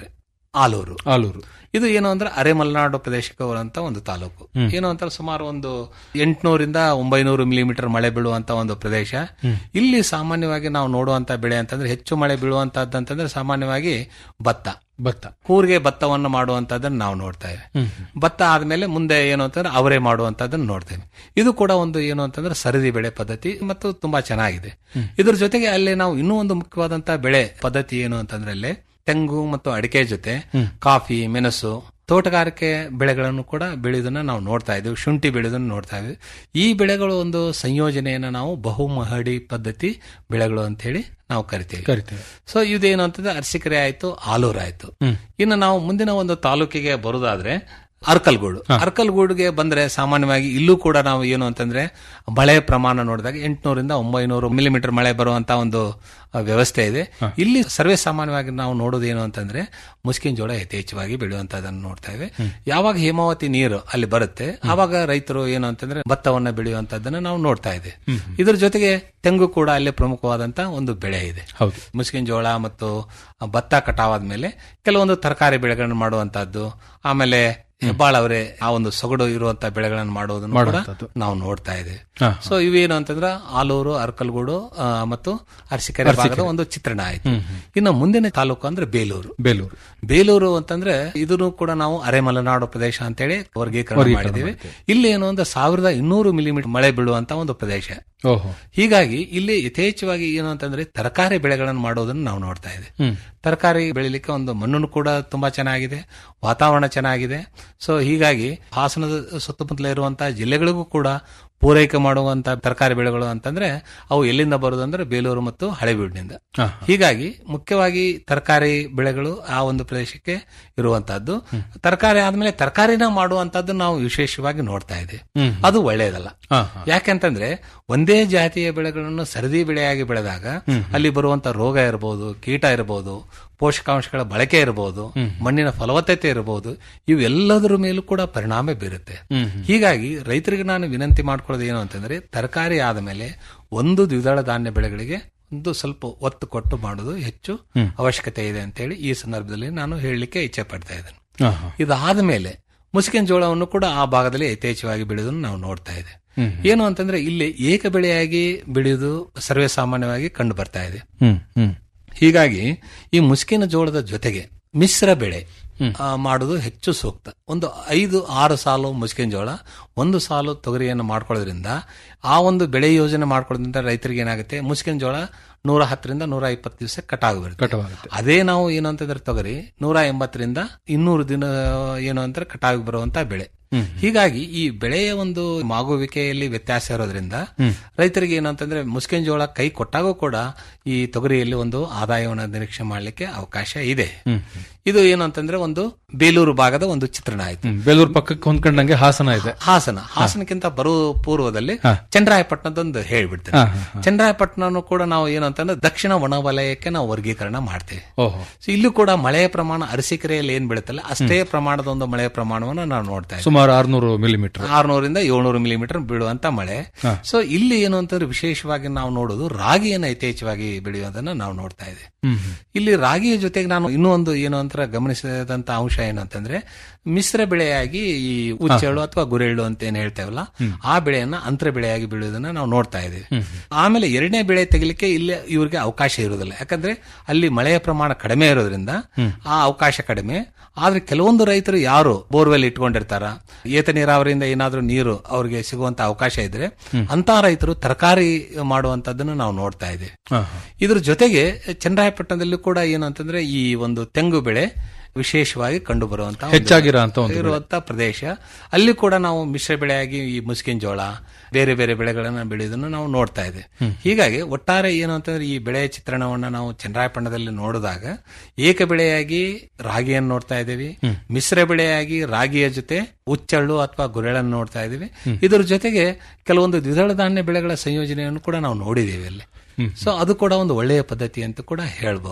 ಆಲೂರು ಆಲೂರು ಇದು ಏನು ಅಂದ್ರೆ ಅರೆ ಮಲೆನಾಡು ಪ್ರದೇಶಕ್ಕೆ ಬರುವಂತ ಒಂದು ತಾಲೂಕು ಏನು ಅಂತಾರೆ ಸುಮಾರು ಒಂದು ಎಂಟುನೂರಿಂದ ಒಂಬೈನೂರು ಮಿಲಿಮೀಟರ್ ಮಳೆ ಬೀಳುವಂತ ಒಂದು ಪ್ರದೇಶ ಇಲ್ಲಿ ಸಾಮಾನ್ಯವಾಗಿ ನಾವು ನೋಡುವಂತ ಬೆಳೆ ಅಂತಂದ್ರೆ ಹೆಚ್ಚು ಮಳೆ ಬೀಳುವಂತಹದ್ದಂತಂದ್ರೆ ಸಾಮಾನ್ಯವಾಗಿ ಭತ್ತ ಭತ್ತ ಕೂರ್ಗೆ ಭತ್ತವನ್ನು ಮಾಡುವಂತದ್ದನ್ನು ನಾವು ನೋಡ್ತೇವೆ ಭತ್ತ ಆದ್ಮೇಲೆ ಮುಂದೆ ಏನು ಅಂತಂದ್ರೆ ಅವರೇ ಮಾಡುವಂತದ್ದನ್ನು ನೋಡ್ತೇವೆ ಇದು ಕೂಡ ಒಂದು ಏನು ಅಂತಂದ್ರೆ ಸರದಿ ಬೆಳೆ ಪದ್ಧತಿ ಮತ್ತು ತುಂಬಾ ಚೆನ್ನಾಗಿದೆ ಇದ್ರ ಜೊತೆಗೆ ಅಲ್ಲಿ ನಾವು ಇನ್ನೂ ಒಂದು ಮುಖ್ಯವಾದಂತಹ ಬೆಳೆ ಪದ್ಧತಿ ಏನು ಅಂತಂದ್ರೆ ಅಲ್ಲಿ ತೆಂಗು ಮತ್ತು ಅಡಿಕೆ ಜೊತೆ ಕಾಫಿ ಮೆಣಸು ತೋಟಗಾರಿಕೆ ಬೆಳೆಗಳನ್ನು ಕೂಡ ಬೆಳೆಯೋದನ್ನ ನಾವು ನೋಡ್ತಾ ಇದ್ದೀವಿ ಶುಂಠಿ ಬೆಳೆಯೋದನ್ನ ನೋಡ್ತಾ ಇದ್ದೀವಿ ಈ ಬೆಳೆಗಳು ಒಂದು ಸಂಯೋಜನೆಯನ್ನ ನಾವು ಬಹುಮಹಡಿ ಪದ್ಧತಿ ಬೆಳೆಗಳು ಅಂತ ಹೇಳಿ ನಾವು ಕರಿತೀವಿ ಕರಿತೇವೆ ಸೊ ಇದೇನು ಅಂತಂದ್ರೆ ಅರಸಿಕೆರೆ ಆಯ್ತು ಆಲೂರು ಆಯ್ತು ಇನ್ನು ನಾವು ಮುಂದಿನ ಒಂದು ತಾಲೂಕಿಗೆ ಬರುದಾದ್ರೆ ಅರ್ಕಲ್ಗೂಡು ಅರ್ಕಲ್ಗೂಡಿಗೆ ಬಂದ್ರೆ ಸಾಮಾನ್ಯವಾಗಿ ಇಲ್ಲೂ ಕೂಡ ನಾವು ಏನು ಅಂತಂದ್ರೆ ಮಳೆ ಪ್ರಮಾಣ ನೋಡಿದಾಗ ಎಂಟುನೂರಿಂದ ಒಂಬೈನೂರು ಮಿಲಿಮೀಟರ್ ಮಳೆ ಬರುವಂತ ಒಂದು ಆ, ವ್ಯವಸ್ಥೆ ಇದೆ ಇಲ್ಲಿ ಸರ್ವೇ ಸಾಮಾನ್ಯವಾಗಿ ನಾವು ನೋಡೋದು ಏನು ಅಂತಂದ್ರೆ ಮುಸ್ಕಿನ ಜೋಳ ಯಥೇಚ್ಛವಾಗಿ ಬೆಳೆಯುವಂತದನ್ನು ನೋಡ್ತಾ ಇವೆ ಯಾವಾಗ ಹೇಮಾವತಿ ನೀರು ಅಲ್ಲಿ ಬರುತ್ತೆ ಆವಾಗ ರೈತರು ಏನು ಅಂತಂದ್ರೆ ಭತ್ತವನ್ನ ಬೆಳೆಯುವಂತದ್ದನ್ನ ನಾವು ನೋಡ್ತಾ ಇದೆ ಇದ್ರ ಜೊತೆಗೆ ತೆಂಗು ಕೂಡ ಅಲ್ಲಿ ಪ್ರಮುಖವಾದಂತ ಒಂದು ಬೆಳೆ ಇದೆ ಹೌದು ಮುಸ್ಕಿನ ಜೋಳ ಮತ್ತು ಭತ್ತ ಕಟಾವಾದ ಮೇಲೆ ಕೆಲವೊಂದು ತರಕಾರಿ ಬೆಳೆಗಳನ್ನು ಮಾಡುವಂತಹದ್ದು ಆಮೇಲೆ ಹೆಬ್ಬಾಳವರೆ ಆ ಒಂದು ಸೊಗಡು ಇರುವಂತ ಬೆಳೆಗಳನ್ನು ಮಾಡೋದನ್ನು ಕೂಡ ಮಾಡುವಂತದ್ದು. ನಾವು ನೋಡ್ತಾ ಇದ್ದೇವೆ ಹಾ, ಸೊ ಇವೇನು ಅಂತಂದ್ರೆ ಆಲೂರು ಅರ್ಕಲ್ಗೂಡು ಆ, ಮತ್ತು ಅರಸೀಕೆರೆ ಭಾಗದ ಒಂದು ಚಿತ್ರಣ ಆಯ್ತು ಇನ್ನು ಮುಂದಿನ ತಾಲೂಕು ಅಂದ್ರೆ ಬೇಲೂರು ಬೇಲೂರು ಬೇಲೂರು ಅಂತಂದ್ರೆ ಇದನ್ನು ಕೂಡ ನಾವು ಅರೆ ಮಲೆನಾಡು ಪ್ರದೇಶ ಅಂತೇಳಿ ವರ್ಗೀಕರಣ ಮಾಡಿದ್ದೀವಿ ಇಲ್ಲಿ ಏನು ಅಂದ್ರೆ ಸಾವಿರದ ಇನ್ನೂರು ಮಿಲಿಮೀಟರ್ ಮಳೆ ಬೀಳುವಂತ ಒಂದು ಪ್ರದೇಶ ಓಹೋ ಹೀಗಾಗಿ ಇಲ್ಲಿ ಯಥೇಚ್ಛವಾಗಿ ಏನು ಅಂತಂದ್ರೆ ತರಕಾರಿ ಬೆಳೆಗಳನ್ನು ಮಾಡೋದನ್ನು ನಾವು ನೋಡ್ತಾ ಇದ್ದೇವೆ ಹ್ಮ್ ತರಕಾರಿ ಬೆಳಿಲಿಕ್ಕೆ ಒಂದು ಮಣ್ಣು ಕೂಡ ತುಂಬಾ ಚೆನ್ನಾಗಿದೆ ವಾತಾವರಣ ಚೆನ್ನಾಗಿದೆ ಸೊ ಹೀಗಾಗಿ ಹಾಸನದ ಸುತ್ತಮುತ್ತಲ ಇರುವಂತಹ ಜಿಲ್ಲೆಗಳಿಗೂ ಕೂಡ ಪೂರೈಕೆ ಮಾಡುವಂತ ತರಕಾರಿ ಬೆಳೆಗಳು ಅಂತಂದ್ರೆ ಅವು ಎಲ್ಲಿಂದ ಬರುದಂದ್ರೆ ಬೇಲೂರು ಮತ್ತು ಹಳೆಬೀಡಿನಿಂದ ಹಾ, ಹೀಗಾಗಿ ಮುಖ್ಯವಾಗಿ ತರಕಾರಿ ಬೆಳೆಗಳು ಆ ಒಂದು ಪ್ರದೇಶಕ್ಕೆ ಇರುವಂತಹದ್ದು ತರಕಾರಿ ಆದ್ಮೇಲೆ ತರಕಾರಿನ ಮಾಡುವಂತದ್ದು ನಾವು ವಿಶೇಷವಾಗಿ ನೋಡ್ತಾ ಇದ್ದೇವೆ ಹ್ಮ್. ಅದು ಒಳ್ಳೆಯದಲ್ಲ ಹಾ, ಹಾ. ಯಾಕೆಂತಂದ್ರೆ ಒಂದೇ ಜಾತಿಯ ಬೆಳೆಗಳನ್ನು ಸರದಿ ಬೆಳೆಯಾಗಿ ಬೆಳೆದಾಗ ಅಲ್ಲಿ ಬರುವಂತ ರೋಗ ಇರಬಹುದು ಕೀಟ ಇರಬಹುದು ಪೋಷಕಾಂಶಗಳ ಬಳಕೆ ಇರಬಹುದು ಮಣ್ಣಿನ ಫಲವತ್ತತೆ ಇರಬಹುದು ಇವೆಲ್ಲದರ ಮೇಲೂ ಕೂಡ ಪರಿಣಾಮ ಬೀರುತ್ತೆ ಹೀಗಾಗಿ ರೈತರಿಗೆ ನಾನು ವಿನಂತಿ ಮಾಡ್ಕೊಳ್ಳೋದು ಏನು ಅಂತಂದ್ರೆ ತರಕಾರಿ ಆದ ಮೇಲೆ ಒಂದು ದ್ವಿದಳ ಧಾನ್ಯ ಬೆಳೆಗಳಿಗೆ ಒಂದು ಸ್ವಲ್ಪ ಒತ್ತು ಕೊಟ್ಟು ಮಾಡೋದು ಹೆಚ್ಚು ಅವಶ್ಯಕತೆ ಇದೆ ಅಂತೇಳಿ ಈ ಸಂದರ್ಭದಲ್ಲಿ ನಾನು ಹೇಳಲಿಕ್ಕೆ ಇಚ್ಛೆ ಪಡ್ತಾ ಇದ್ದೇನೆ ಹಾ, ಹಾ. ಇದಾದ ಮೇಲೆ ಮುಸ್ಕಿನ ಜೋಳವನ್ನು ಕೂಡ ಆ ಭಾಗದಲ್ಲಿ ಯಥೇಚ್ಛವಾಗಿ ಬೆಳೆಯೋದನ್ನು ನಾವು ನೋಡ್ತಾ ಇದೆ ಹ್ಮ್. ಏನು ಅಂತಂದ್ರೆ ಇಲ್ಲಿ ಏಕ ಬೆಳೆಯಾಗಿ ಬೆಳೆಯುವುದು ಸರ್ವೇ ಸಾಮಾನ್ಯವಾಗಿ ಕಂಡು ಬರ್ತಾ ಇದೆ ಹ್ಮ್ ಹ್ಮ್ ಹೀಗಾಗಿ ಈ ಮುಸ್ಕಿನ ಜೋಳದ ಜೊತೆಗೆ ಮಿಶ್ರ ಬೆಳೆ ಆ, ಮಾಡುವುದು ಹೆಚ್ಚು ಸೂಕ್ತ ಒಂದು ಐದು ಆರು ಸಾಲು ಮುಸ್ಕಿನ ಜೋಳ ಒಂದು ಸಾಲು ತೊಗರಿಯನ್ನು ಮಾಡ್ಕೊಳ್ಳೋದ್ರಿಂದ ಆ ಒಂದು ಬೆಳೆ ಯೋಜನೆ ಮಾಡ್ಕೊಳ್ಳೋದ್ರಿಂದ ರೈತರಿಗೆ ಏನಾಗುತ್ತೆ ಮುಸ್ಕಿನ ಜೋಳ ನೂರ ಹತ್ತರಿಂದ ನೂರ ಇಪ್ಪತ್ತು ದಿವಸ ಕಟಾವು ಬರುತ್ತೆ ಕಟಾವಾಗುತ್ತೆ. ಅದೇ ನಾವು ಏನು ಅಂತಂದ್ರೆ ತೊಗರಿ ನೂರ ಎಂಬತ್ತರಿಂದ ಇನ್ನೂರು ದಿನ ಏನು ಅಂತಾರೆ ಕಟಾವಿಗೆ ಬರುವಂತ ಬೆಳೆ ಹೀಗಾಗಿ ಈ ಬೆಳೆಯ ಒಂದು ಮಾಗುವಿಕೆಯಲ್ಲಿ ವ್ಯತ್ಯಾಸ ಇರೋದ್ರಿಂದ ರೈತರಿಗೆ ಏನಂತಂದ್ರೆ ಮುಸ್ಕಿನ ಜೋಳ ಕೈ ಕೊಟ್ಟಾಗೂ ಕೂಡ ಈ ತೊಗರಿಯಲ್ಲಿ ಒಂದು ಆದಾಯವನ್ನು ನಿರೀಕ್ಷೆ ಮಾಡಲಿಕ್ಕೆ ಅವಕಾಶ ಇದೆ ಇದು ಏನು ಅಂತಂದ್ರೆ ಒಂದು ಬೇಲೂರು ಭಾಗದ ಒಂದು ಚಿತ್ರಣ ಆಯ್ತು ಹ್ಮ್. ಬೇಲೂರು ಪಕ್ಕಕ್ಕೆ ಹೊಂದ್ಕೊಂಡಂಗೆ ಹಾಸನ ಇದೆ ಹಾಸನ ಹಾಸನಕ್ಕಿಂತ ಬರುವ ಪೂರ್ವದಲ್ಲಿ ಚಂದ್ರಾಯಪಟ್ಟಣದೊಂದು ಹೇಳ್ಬಿಡ್ತೇನೆ ಹಾ, ಹಾ, ಚಂದ್ರಾಯಪಟ್ಟಣ ಕೂಡ ನಾವು ಏನು ಅಂತಂದ್ರೆ ದಕ್ಷಿಣ ಒಣವಲಯಕ್ಕೆ ನಾವು ವರ್ಗೀಕರಣ ಮಾಡ್ತೇವೆ ಓಹೋ ಸೊ ಇಲ್ಲೂ ಕೂಡ ಮಳೆಯ ಪ್ರಮಾಣ ಅರಸೀಕೆರೆಯಲ್ಲಿ ಏನ್ ಬೀಳುತ್ತಲ್ಲ ಅಷ್ಟೇ ಪ್ರಮಾಣದ ಒಂದು ಮಳೆಯ ಪ್ರಮಾಣವನ್ನು ನಾವು ನೋಡ್ತಾ ಇದ್ದೀವಿ ಸುಮಾರು ಆರ್ನೂರು ಮಿಲಿಮೀಟರ್ ಆರ್ನೂರಿಂದ ಏಳ್ನೂರು ಮಿಲಿಮೀಟರ್ ಬೀಳುವಂತ ಮಳೆ ಸೊ ಇಲ್ಲಿ ಏನು ಅಂತಂದ್ರೆ ವಿಶೇಷವಾಗಿ ನಾವು ನೋಡೋದು ರಾಗಿಯನ್ನು ಯಥೇಚ್ಛವಾಗಿ ಬೆಳೆಯೋದನ್ನ ನಾವು ನೋಡ್ತಾ ಇದ್ದೇವೆ ಇಲ್ಲಿ ರಾಗಿಯ ಜೊತೆಗೆ ನಾನು ಇನ್ನೂ ಒಂದು ಏನು ಅಂತ ಗಮನಿಸಿದಂತ ಅಂಶ ಏನು ಅಂತಂದ್ರೆ ಮಿಶ್ರ ಬೆಳೆಯಾಗಿ ಈ ಉಚ್ಚೆಳ್ಳು ಅಥವಾ ಗುರೆಳ್ಳು ಅಂತ ಏನ್ ಹೇಳ್ತೇವಲ್ಲ ಆ ಬೆಳೆಯನ್ನ ಅಂತರ ಬೆಳೆಯಾಗಿ ಬೆಳೆಯೋದನ್ನ ನಾವು ನೋಡ್ತಾ ಇದ್ದೇವೆ ಆಮೇಲೆ ಎರಡನೇ ಬೆಳೆ ತೆಗಿಲಿಕ್ಕೆ ಇಲ್ಲಿ ಇವ್ರಿಗೆ ಅವಕಾಶ ಇರುವುದಿಲ್ಲ ಯಾಕಂದ್ರೆ ಅಲ್ಲಿ ಮಳೆಯ ಪ್ರಮಾಣ ಕಡಿಮೆ ಇರೋದ್ರಿಂದ ಆ ಅವಕಾಶ ಕಡಿಮೆ ಆದ್ರೆ ಕೆಲವೊಂದು ರೈತರು ಯಾರು ಬೋರ್ವೆಲ್ ಇಟ್ಕೊಂಡಿರ್ತಾರ ಏತ ನೀರಾವರಿಯಿಂದ ಏನಾದ್ರೂ ನೀರು ಅವ್ರಿಗೆ ಸಿಗುವಂತ ಅವಕಾಶ ಇದ್ರೆ ಅಂತ ರೈತರು ತರಕಾರಿ ಮಾಡುವಂತದ್ದನ್ನು ನಾವು ನೋಡ್ತಾ ಇದ್ದೇವೆ ಇದ್ರ ಜೊತೆಗೆ ಚನ್ನರಾಯಪಟ್ಟಣದಲ್ಲಿ ಕೂಡ ಏನು ಅಂತಂದ್ರೆ ಈ ಒಂದು ತೆಂಗು ಬೆಳೆ ವಿಶೇಷವಾಗಿ ಕಂಡು ಬರುವಂತಹ ಹೆಚ್ಚಾಗಿರೋ ಅಂತ ಒಂದು ಬೆಳೆ. ಇರುವಂತ ಪ್ರದೇಶ ಅಲ್ಲಿ ಕೂಡ ನಾವು ಮಿಶ್ರ ಬೆಳೆಯಾಗಿ ಈ ಮುಸ್ಕಿನ ಜೋಳ ಬೇರೆ ಬೇರೆ ಬೆಳೆಗಳನ್ನ ಬೆಳೆಯೋದನ್ನು ನಾವು ನೋಡ್ತಾ ಇದೆ ಹೀಗಾಗಿ ಒಟ್ಟಾರೆ ಏನು ಅಂತಂದ್ರೆ ಈ ಬೆಳೆಯ ಚಿತ್ರಣವನ್ನ ನಾವು ಚನ್ನರಾಯಪಟ್ಟಣದಲ್ಲಿ ನೋಡಿದಾಗ ಏಕ ಬೆಳೆಯಾಗಿ ರಾಗಿಯನ್ನು ನೋಡ್ತಾ ಇದ್ದೀವಿ ಮಿಶ್ರ ಬೆಳೆಯಾಗಿ ರಾಗಿಯ ಜೊತೆ ಉಚ್ಚಳ್ಳು ಅಥವಾ ಗುರೆಳನ್ನು ನೋಡ್ತಾ ಇದ್ದೀವಿ ಇದರ ಜೊತೆಗೆ ಕೆಲವೊಂದು ದ್ವಿದಳ ಧಾನ್ಯ ಬೆಳೆಗಳ ಸಂಯೋಜನೆಯನ್ನು ಕೂಡ ನಾವು ನೋಡಿದ್ದೇವೆ ಅಲ್ಲಿ ಸೊ ಅದು ಕೂಡ ಒಂದು ಒಳ್ಳೆಯ ಪದ್ಧತಿ ಅಂತ ಕೂಡ ಹೇಳ್ಬಹುದು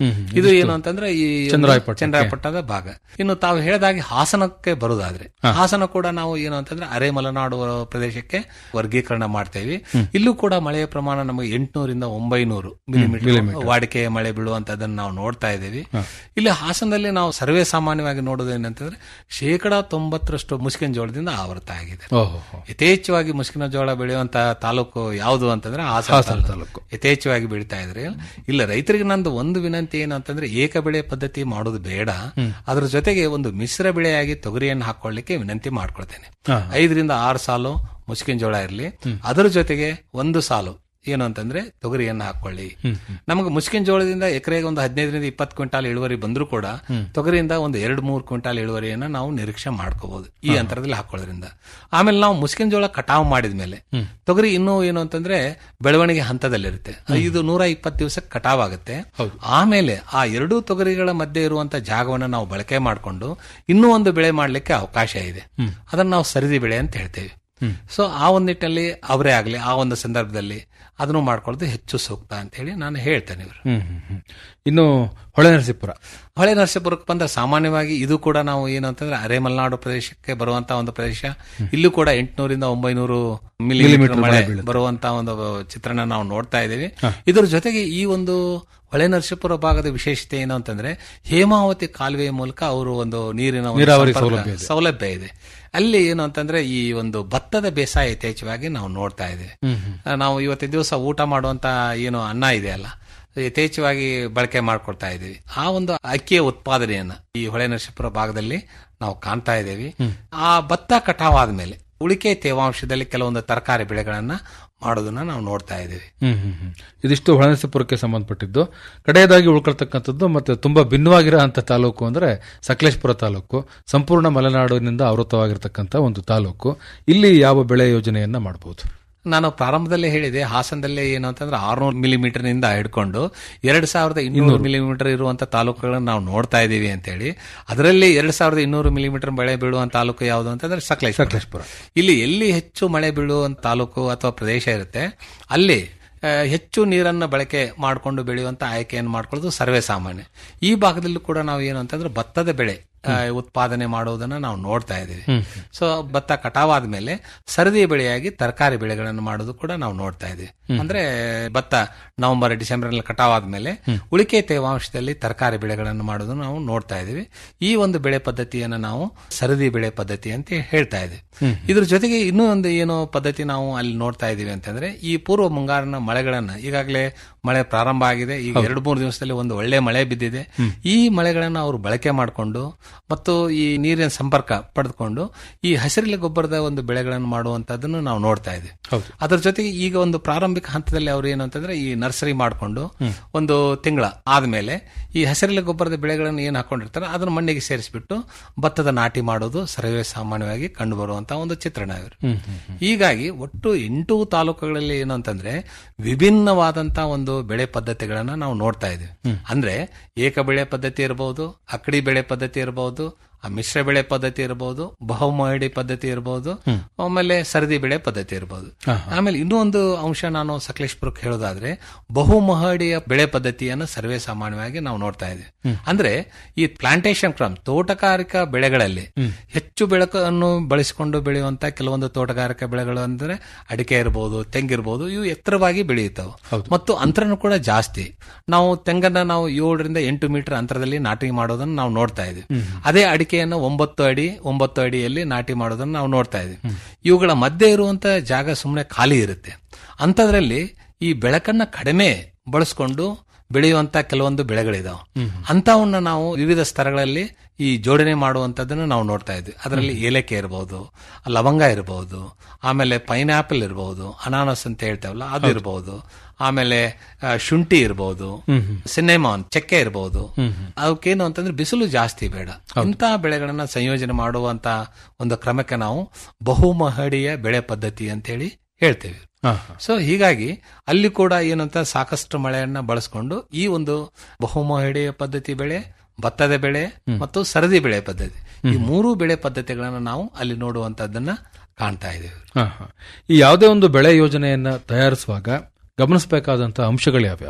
ಇದು ಏನು ಅಂತಂದ್ರೆ ಈ ಒಂದು ಚನ್ನರಾಯಪಟ್ಟಣಕ್ಕೆ. ಚನ್ನರಾಯಪಟ್ಟಣದ ಭಾಗ ಇನ್ನು ತಾವು ಹೇಳಿದಾಗೆ ಹಾಸನಕ್ಕೆ ಬರುದಾದ್ರೆ ಹಾಸನ ಕೂಡ ನಾವು ಏನು ಅಂತಂದ್ರೆ ಅರೆ ಮಲೆನಾಡು ಪ್ರದೇಶಕ್ಕೆ ವರ್ಗೀಕರಣ ಮಾಡ್ತೇವೆ ಇಲ್ಲೂ ಕೂಡ ಮಳೆಯ ಪ್ರಮಾಣ ನಮಗೆ ಎಂಟುನೂರಿಂದ ಒಂಬೈನೂರು ಮಿಲಿಮೀಟರ್ ವಾಡಿಕೆಯ ಮಳೆ ಬೀಳುವಂತದನ್ನ ನಾವು ನೋಡ್ತಾ ಇದ್ದೇವೆ ಇಲ್ಲಿ ಹಾಸನದಲ್ಲಿ ನಾವು ಸರ್ವೇ ಸಾಮಾನ್ಯವಾಗಿ ನೋಡೋದೇನಂತಂದ್ರೆ ಶೇಕಡಾ ತೊಂಬತ್ತರಷ್ಟು ಮುಸ್ಕಿನ ಜೋಳದಿಂದ ಆವೃತ ಆಗಿದೆ ಓಹೋ ಯಥೇಚ್ಛವಾಗಿ ಮುಸ್ಕಿನ ಜೋಳ ಬೆಳೆಯುವಂತ ತಾಲೂಕು ಯಾವುದು ಅಂತಂದ್ರೆ ಹಾಸನ ತಾಲೂಕು ಯಥೇಚ್ಛವಾಗಿ ಬೆಳೀತಾ ಇದ್ರೆ ಇಲ್ಲ ರೈತರಿಗೆ ನಂದು ಒಂದು ವಿನಂತಿ ಏನು ಅಂತಂದ್ರೆ ಏಕ ಬೆಳೆ ಪದ್ಧತಿ ಮಾಡೋದು ಬೇಡ ಅದ್ರ ಜೊತೆಗೆ ಒಂದು ಮಿಶ್ರ ಬೆಳೆಯಾಗಿ ತೊಗರಿಯನ್ನು ಹಾಕೊಳ್ಳಿಕ್ಕೆ ವಿನಂತಿ ಮಾಡ್ಕೊಳ್ತೇನೆ ಐದರಿಂದ ಆರು ಸಾಲು ಮುಸ್ಕಿನ ಜೋಳ ಇರಲಿ ಅದರ ಜೊತೆಗೆ ಒಂದು ಸಾಲು ಏನು ಅಂತಂದ್ರೆ ತೊಗರಿಯನ್ನು ಹಾಕೊಳ್ಳಿ ನಮಗೆ ಮುಸ್ಕಿನ ಜೋಳದಿಂದ ಎಕರೆಗೆ ಒಂದು ಹದಿನೈದರಿಂದ ಇಪ್ಪತ್ತು ಕ್ವಿಂಟಾಲ್ ಇಳುವರಿ ಬಂದರೂ ಕೂಡ ತೊಗರಿಯಿಂದ ಒಂದು ಎರಡು ಮೂರು ಕ್ವಿಂಟಾಲ್ ಇಳುವರಿಯನ್ನ ನಾವು ನಿರೀಕ್ಷೆ ಮಾಡ್ಕೋಬಹುದು ಈ ಅಂತರದಲ್ಲಿ ಹಾಕೊಳ್ಳೋದ್ರಿಂದ ಆಮೇಲೆ ನಾವು ಮುಸ್ಕಿನ ಜೋಳ ಕಟಾವು ಮಾಡಿದ ಮೇಲೆ ತೊಗರಿ ಇನ್ನೂ ಏನು ಅಂತಂದ್ರೆ ಬೆಳವಣಿಗೆ ಹಂತದಲ್ಲಿರುತ್ತೆ ಇದು ನೂರ ಇಪ್ಪತ್ತು ದಿವಸಕ್ಕೆ ಕಟಾವ್ ಆಗುತ್ತೆ ಆಮೇಲೆ ಆ ಎರಡೂ ತೊಗರಿಗಳ ಮಧ್ಯೆ ಇರುವಂತ ಜಾಗವನ್ನು ನಾವು ಬಳಕೆ ಮಾಡಿಕೊಂಡು ಇನ್ನೂ ಒಂದು ಬೆಳೆ ಮಾಡ್ಲಿಕ್ಕೆ ಅವಕಾಶ ಇದೆ ಅದನ್ನ ನಾವು ಸರಿದಿ ಬೆಳೆ ಅಂತ ಹೇಳ್ತೇವೆ ಸೊ ಆ ಒಂದು ನಿಟ್ಟಿನಲ್ಲಿ ಅವರೇ ಆಗಲಿ ಆ ಒಂದು ಸಂದರ್ಭದಲ್ಲಿ ಅದನ್ನು ಮಾಡ್ಕೊಳ್ಳೋದು ಹೆಚ್ಚು ಸೂಕ್ತ ಅಂತ ಹೇಳಿ ನಾನು ಹೇಳ್ತೇನೆ ಇವರು ಹ್ಮ್ ಹ್ಮ್ ಹ್ಮ್. ಇನ್ನು ಹೊಳೆ ನರಸೀಪುರ ಹೊಳೆ ನರಸೀಪುರಕ್ಕೆ ಬಂದ ಸಾಮಾನ್ಯವಾಗಿ ಇದು ಕೂಡ ನಾವು ಏನು ಅಂತಂದ್ರೆ ಅರೆ ಮಲೆನಾಡು ಪ್ರದೇಶಕ್ಕೆ ಬರುವಂತ ಒಂದು ಪ್ರದೇಶ ಇಲ್ಲೂ ಕೂಡ ಎಂಟುನೂರಿಂದ ಒಂಬೈನೂರು ಮಿಲಿಮೀಟರ್ ಮಳೆ ಬರುವಂತ ಒಂದು ಚಿತ್ರಣ ನಾವು ನೋಡ್ತಾ ಇದ್ದೀವಿ ಇದ್ರ ಜೊತೆಗೆ ಈ ಒಂದು ಹೊಳೆ ನರಸೀಪುರ ಭಾಗದ ವಿಶೇಷತೆ ಏನು ಅಂತಂದ್ರೆ ಹೇಮಾವತಿ ಕಾಲುವೆಯ ಮೂಲಕ ಅವರು ಒಂದು ನೀರಿನ ಒಂದು ನೀರಾವರಿ ಸಂಪರ್ಕ- ಸೌಲಭ್ಯ ಇದೆ. ಸೌಲಭ್ಯ ಇದೆ ಅಲ್ಲಿ ಏನು ಅಂತಂದ್ರೆ ಈ ಒಂದು ಭತ್ತದ ಬೇಸಾಯ ಯಥೇಚ್ಛವಾಗಿ ನಾವು ನೋಡ್ತಾ ಇದ್ದೇವೆ ಆ, ನಾವು ಇವತ್ತಿನ ದಿವಸ ಊಟ ಮಾಡುವಂತ ಏನು ಅನ್ನ ಇದೆಯಲ್ಲ ಯಥೇಚ್ಛವಾಗಿ ಬಳಕೆ ಮಾಡ್ಕೊಳ್ತಾ ಇದ್ದೀವಿ ಆ ಒಂದು ಅಕ್ಕಿಯ ಉತ್ಪಾದನೆಯನ್ನ ಈ ಹೊಳೆ ನರಸೀಪುರ ಭಾಗದಲ್ಲಿ ನಾವು ಕಾಣ್ತಾ ಇದ್ದೇವೆ ಆ ಭತ್ತ ಕಟಾವಾದ ಮೇಲೆ ಉಳಿಕೆ ತೇವಾಂಶದಲ್ಲಿ ಕೆಲವೊಂದು ತರಕಾರಿ ಬೆಳೆಗಳನ್ನ ಮಾಡೋದನ್ನ ನಾವು ನೋಡ್ತಾ ಇದ್ದೀವಿ ಹ್ಮ್ ಹ್ಮ್ ಹ್ಮ್. ಇದಿಷ್ಟು ಹೊಳೆನರಸೀಪುರಕ್ಕೆ ಸಂಬಂಧಪಟ್ಟಿದ್ದು ಕಡೆಯದಾಗಿ ಉಳ್ಕೊಳ್ತಕ್ಕಂಥದ್ದು ಮತ್ತೆ ತುಂಬಾ ಭಿನ್ನವಾಗಿರೋ ಅಂತ ತಾಲೂಕು ಅಂದ್ರೆ ಸಕಲೇಶ್ಪುರ ತಾಲೂಕು ಸಂಪೂರ್ಣ ಮಲೆನಾಡಿನಿಂದ ಆವೃತವಾಗಿರ್ತಕ್ಕಂಥ ಒಂದು ತಾಲೂಕು ಇಲ್ಲಿ ಯಾವ ಬೆಳೆ ಯೋಜನೆಯನ್ನ ಮಾಡಬಹುದು ನಾನು ಪ್ರಾರಂಭದಲ್ಲೇ ಹೇಳಿದೆ ಹಾಸನದಲ್ಲೇ ಏನು ಅಂತಂದ್ರೆ ಆರ್ನೂರು ಮಿಲಿಮೀಟರ್ ನಿಂದ ಹಿಡ್ಕೊಂಡು ಎರಡ್ ಸಾವಿರದ ಇನ್ನೂರು ಮಿಲಿಮೀಟರ್ ಇರುವಂತ ತಾಲೂಕುಗಳನ್ನು ನಾವು ನೋಡ್ತಾ ಇದ್ದೀವಿ ಅಂತೇಳಿ ಅದರಲ್ಲಿ ಎರಡ್ ಸಾವಿರದ ಇನ್ನೂರು ಮಿಲಿಮೀಟರ್ ಮಳೆ ಬೀಳುವಂತ ತಾಲೂಕು ಯಾವುದು ಅಂತಂದ್ರೆ ಸಕಲೇಶ್ಪುರ ಸಕಲೇಶ್ಪುರ. ಇಲ್ಲಿ ಎಲ್ಲಿ ಹೆಚ್ಚು ಮಳೆ ಬೀಳುವಂತ ತಾಲೂಕು ಅಥವಾ ಪ್ರದೇಶ ಇರುತ್ತೆ ಅಲ್ಲಿ ಆ, ಹೆಚ್ಚು ನೀರನ್ನು ಬಳಕೆ ಮಾಡಿಕೊಂಡು ಬೆಳೆಯುವಂತ ಆಯ್ಕೆಯನ್ನು ಮಾಡ್ಕೊಳ್ಳೋದು ಸರ್ವೇ ಸಾಮಾನ್ಯ ಈ ಭಾಗದಲ್ಲೂ ಕೂಡ ನಾವು ಏನು ಅಂತಂದ್ರೆ ಭತ್ತದ ಬೆಳೆ ಆ, ಉತ್ಪಾದನೆ ಮಾಡುವುದನ್ನ ನಾವು ನೋಡ್ತಾ ಇದ್ದೀವಿ ಸೊ ಭತ್ತ ಕಟಾವಾದ ಮೇಲೆ ಸರದಿ ಬೆಳೆಯಾಗಿ ತರಕಾರಿ ಬೆಳೆಗಳನ್ನು ಮಾಡೋದು ಕೂಡ ನಾವು ನೋಡ್ತಾ ಇದ್ದೀವಿ ಅಂದ್ರೆ ಭತ್ತ ನವೆಂಬರ್ ಡಿಸೆಂಬರ್ ಅಲ್ಲಿ ಕಟಾವಾದ ಮೇಲೆ ಉಳಿಕೆ ತೇವಾಂಶದಲ್ಲಿ ತರಕಾರಿ ಬೆಳೆಗಳನ್ನು ಮಾಡೋದು ನಾವು ನೋಡ್ತಾ ಇದ್ದೀವಿ ಈ ಒಂದು ಬೆಳೆ ಪದ್ಧತಿಯನ್ನು ನಾವು ಸರದಿ ಬೆಳೆ ಪದ್ಧತಿ ಅಂತ ಹೇಳ್ತಾ ಇದ್ದೀವಿ ಇದ್ರ ಜೊತೆಗೆ ಇನ್ನೂ ಒಂದು ಏನು ಪದ್ಧತಿ ನಾವು ಅಲ್ಲಿ ನೋಡ್ತಾ ಇದ್ದೀವಿ ಅಂತಂದ್ರೆ ಈ ಪೂರ್ವ ಮುಂಗಾರಿನ ಮಳೆಗಳನ್ನ ಈಗಾಗಲೇ ಮಳೆ ಪ್ರಾರಂಭ ಆಗಿದೆ ಈಗ ಎರಡು ಮೂರು ದಿವಸದಲ್ಲಿ ಒಂದು ಒಳ್ಳೆ ಮಳೆ ಬಿದ್ದಿದೆ ಈ ಮಳೆಗಳನ್ನ ಅವರು ಬಳಕೆ ಮಾಡಿಕೊಂಡು ಮತ್ತು ಈ ನೀರಿನ ಸಂಪರ್ಕ ಪಡೆದುಕೊಂಡು ಈ ಹಸಿರೆಲೆ ಗೊಬ್ಬರದ ಒಂದು ಬೆಳೆಗಳನ್ನು ಮಾಡುವಂತದ್ದನ್ನು ನಾವು ನೋಡ್ತಾ ಇದ್ದೀವಿ ಅದರ ಜೊತೆಗೆ ಈಗ ಒಂದು ಪ್ರಾರಂಭಿಕ ಹಂತದಲ್ಲಿ ಅವರು ಏನು ಅಂತಂದ್ರೆ ಈ ನರ್ಸರಿ ಮಾಡಿಕೊಂಡು ಒಂದು ತಿಂಗಳ ಆದ್ಮೇಲೆ ಈ ಹಸಿರೆಲೆ ಗೊಬ್ಬರದ ಬೆಳೆಗಳನ್ನು ಏನು ಹಾಕೊಂಡಿರ್ತಾರೆ ಅದನ್ನ ಮಣ್ಣಿಗೆ ಸೇರಿಸಿಬಿಟ್ಟು ಭತ್ತದ ನಾಟಿ ಮಾಡೋದು ಸರ್ವೇ ಸಾಮಾನ್ಯವಾಗಿ ಕಂಡು ಬರುವಂತಹ ಒಂದು ಚಿತ್ರಣ ಇವರು ಹೀಗಾಗಿ ಒಟ್ಟು ಎಂಟು ತಾಲೂಕುಗಳಲ್ಲಿ ಏನು ಅಂತಂದ್ರೆ ವಿಭಿನ್ನವಾದಂತಹ ಒಂದು ಬೆಳೆ ಪದ್ಧತಿಗಳನ್ನ ನಾವು ನೋಡ್ತಾ ಇದ್ದೀವಿ ಅಂದ್ರೆ ಏಕ ಬೆಳೆ ಪದ್ಧತಿ ಇರಬಹುದು ಅಕ್ಕಡಿ ಬೆಳೆ ಪದ್ಧತಿ ಇರಬಹುದು ಆ ಮಿಶ್ರ ಬೆಳೆ ಪದ್ಧತಿ ಇರಬಹುದು ಬಹುಮಹಡಿ ಪದ್ಧತಿ ಇರಬಹುದು ಆಮೇಲೆ ಸರದಿ ಬೆಳೆ ಪದ್ಧತಿ ಇರಬಹುದು ಆಮೇಲೆ ಇನ್ನೂ ಒಂದು ಅಂಶ ನಾನು ಸಕಲೇಶ್ಪುರಕ್ಕೆ ಹೇಳೋದಾದ್ರೆ ಬಹುಮಹಡಿಯ ಬೆಳೆ ಪದ್ಧತಿಯನ್ನು ಸರ್ವೇ ಸಾಮಾನ್ಯವಾಗಿ ನಾವು ನೋಡ್ತಾ ಇದ್ದೀವಿ ಅಂದ್ರೆ ಈ ಪ್ಲಾಂಟೇಶನ್ ಕ್ರಮ್ ತೋಟಗಾರಿಕಾ ಬೆಳೆಗಳಲ್ಲಿ ಹೆಚ್ಚು ಬೆಳಕನ್ನು ಬಳಸಿಕೊಂಡು ಬೆಳೆಯುವಂತ ಕೆಲವೊಂದು ತೋಟಗಾರಿಕಾ ಬೆಳೆಗಳು ಅಂದ್ರೆ ಅಡಿಕೆ ಇರಬಹುದು ತೆಂಗಿರಬಹುದು ಇವು ಎತ್ತರವಾಗಿ ಬೆಳೆಯುತ್ತವೆ ಮತ್ತು ಅಂತರನು ಕೂಡ ಜಾಸ್ತಿ ನಾವು ತೆಂಗನ್ನ ನಾವು ಏಳರಿಂದ ಎಂಟು ಮೀಟರ್ ಅಂತರದಲ್ಲಿ ನಾಟಿ ಮಾಡೋದನ್ನ ನಾವು ನೋಡ್ತಾ ಇದ್ದೀವಿ ಅದೇ ಅಡಿಕೆಯನ್ನು ಒಂಬತ್ತು ಅಡಿ ಒಂಬತ್ತು ಅಡಿಯಲ್ಲಿ ನಾಟಿ ಮಾಡೋದನ್ನ ನಾವು ನೋಡ್ತಾ ಇದ್ದೀವಿ ಇವುಗಳ ಮಧ್ಯೆ ಇರುವಂತ ಜಾಗ ಸುಮ್ಮನೆ ಖಾಲಿ ಇರುತ್ತೆ ಅಂತದ್ರಲ್ಲಿ ಈ ಬೆಳಕನ್ನ ಕಡಿಮೆ ಬಳಸ್ಕೊಂಡು ಬೆಳೆಯುವಂತ ಕೆಲವೊಂದು ಬೆಳೆಗಳಿದಾವೆ ಅಂತವನ್ನ ನಾವು ವಿವಿಧ ಸ್ತರಗಳಲ್ಲಿ ಈ ಜೋಡಣೆ ಮಾಡುವಂತದ್ದನ್ನು ನಾವು ನೋಡ್ತಾ ಇದ್ವಿ ಅದರಲ್ಲಿ ಏಲಕ್ಕಿ ಇರಬಹುದು ಲವಂಗ ಇರಬಹುದು ಆಮೇಲೆ ಪೈನಾಪಲ್ ಇರಬಹುದು ಅನಾನಸ್ ಅಂತ ಹೇಳ್ತೇವಲ್ಲ ಅದು ಇರಬಹುದು ಆಮೇಲೆ ಆ, ಶುಂಠಿ ಇರಬಹುದು ಸಿನ್ನೆಮಾನ್ ಚಕ್ಕೆ ಇರಬಹುದು ಅವಕ್ಕೇನು ಅಂತಂದ್ರೆ ಬಿಸಿಲು ಜಾಸ್ತಿ ಬೇಡ ಇಂತಹ ಬೆಳೆಗಳನ್ನ ಸಂಯೋಜನೆ ಮಾಡುವಂತ ಒಂದು ಕ್ರಮಕ್ಕೆ ನಾವು ಬಹುಮಹಡಿಯ ಬೆಳೆ ಪದ್ಧತಿ ಅಂತ ಹೇಳಿ ಹೇಳ್ತೇವೆ ಸೊ ಹೀಗಾಗಿ ಅಲ್ಲಿ ಕೂಡ ಏನಂತ ಸಾಕಷ್ಟು ಮಳೆಯನ್ನ ಬಳಸ್ಕೊಂಡು ಈ ಒಂದು ಬಹುಮಹಡಿಯ ಪದ್ಧತಿ ಬೆಳೆ ಭತ್ತದ ಬೆಳೆ ಮತ್ತು ಸರದಿ ಬೆಳೆ ಪದ್ಧತಿ ಈ ಮೂರು ಬೆಳೆ ಪದ್ಧತಿಗಳನ್ನ ನಾವು ಅಲ್ಲಿ ನೋಡುವಂತದ್ದನ್ನ ಕಾಣ್ತಾ ಇದ್ದೇವೆ ಹಾ, ಹಾ. ಈ ಯಾವುದೇ ಒಂದು ಬೆಳೆ ಯೋಜನೆಯನ್ನ ತಯಾರಿಸುವಾಗ ಗಮನಿಸಬೇಕಾದಂತಹ ಅಂಶಗಳು ಯಾವ್ಯಾವು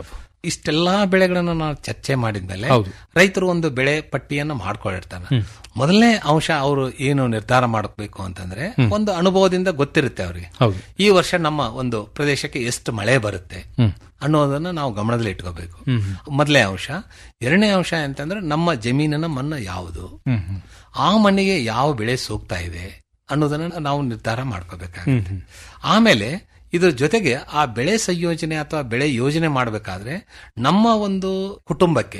ಇಷ್ಟೆಲ್ಲಾ ಬೆಳೆಗಳನ್ನು ನಾವು ಚರ್ಚೆ ಮಾಡಿದ್ಮೇಲೆ ಹೌದು. ರೈತರು ಒಂದು ಬೆಳೆ ಪಟ್ಟಿಯನ್ನು ಮಾಡ್ಕೊಂಡಿರ್ತಾನೆ ಮೊದಲನೇ ಅಂಶ ಅವರು ಏನು ನಿರ್ಧಾರ ಮಾಡಬೇಕು ಅಂತಂದ್ರೆ ಒಂದು ಅನುಭವದಿಂದ ಗೊತ್ತಿರುತ್ತೆ ಅವರಿಗೆ ಹೌದು ಈ ವರ್ಷ ನಮ್ಮ ಒಂದು ಪ್ರದೇಶಕ್ಕೆ ಎಷ್ಟು ಮಳೆ ಬರುತ್ತೆ ಅನ್ನೋದನ್ನ ನಾವು ಗಮನದಲ್ಲಿ ಇಟ್ಕೋಬೇಕು ಮೊದಲನೇ ಅಂಶ ಎರಡನೇ ಅಂಶ ಅಂತಂದ್ರೆ ನಮ್ಮ ಜಮೀನಿನ ಮಣ್ಣು ಯಾವುದು ಆ ಮಣ್ಣಿಗೆ ಯಾವ ಬೆಳೆ ಸೂಕ್ತ ಇದೆ ಅನ್ನೋದನ್ನ ನಾವು ನಿರ್ಧಾರ ಮಾಡ್ಕೋಬೇಕಾಗುತ್ತೆ ಆಮೇಲೆ ಇದ್ರ ಜೊತೆಗೆ ಆ ಬೆಳೆ ಸಂಯೋಜನೆ ಅಥವಾ ಬೆಳೆ ಯೋಜನೆ ಮಾಡಬೇಕಾದ್ರೆ ನಮ್ಮ ಒಂದು ಕುಟುಂಬಕ್ಕೆ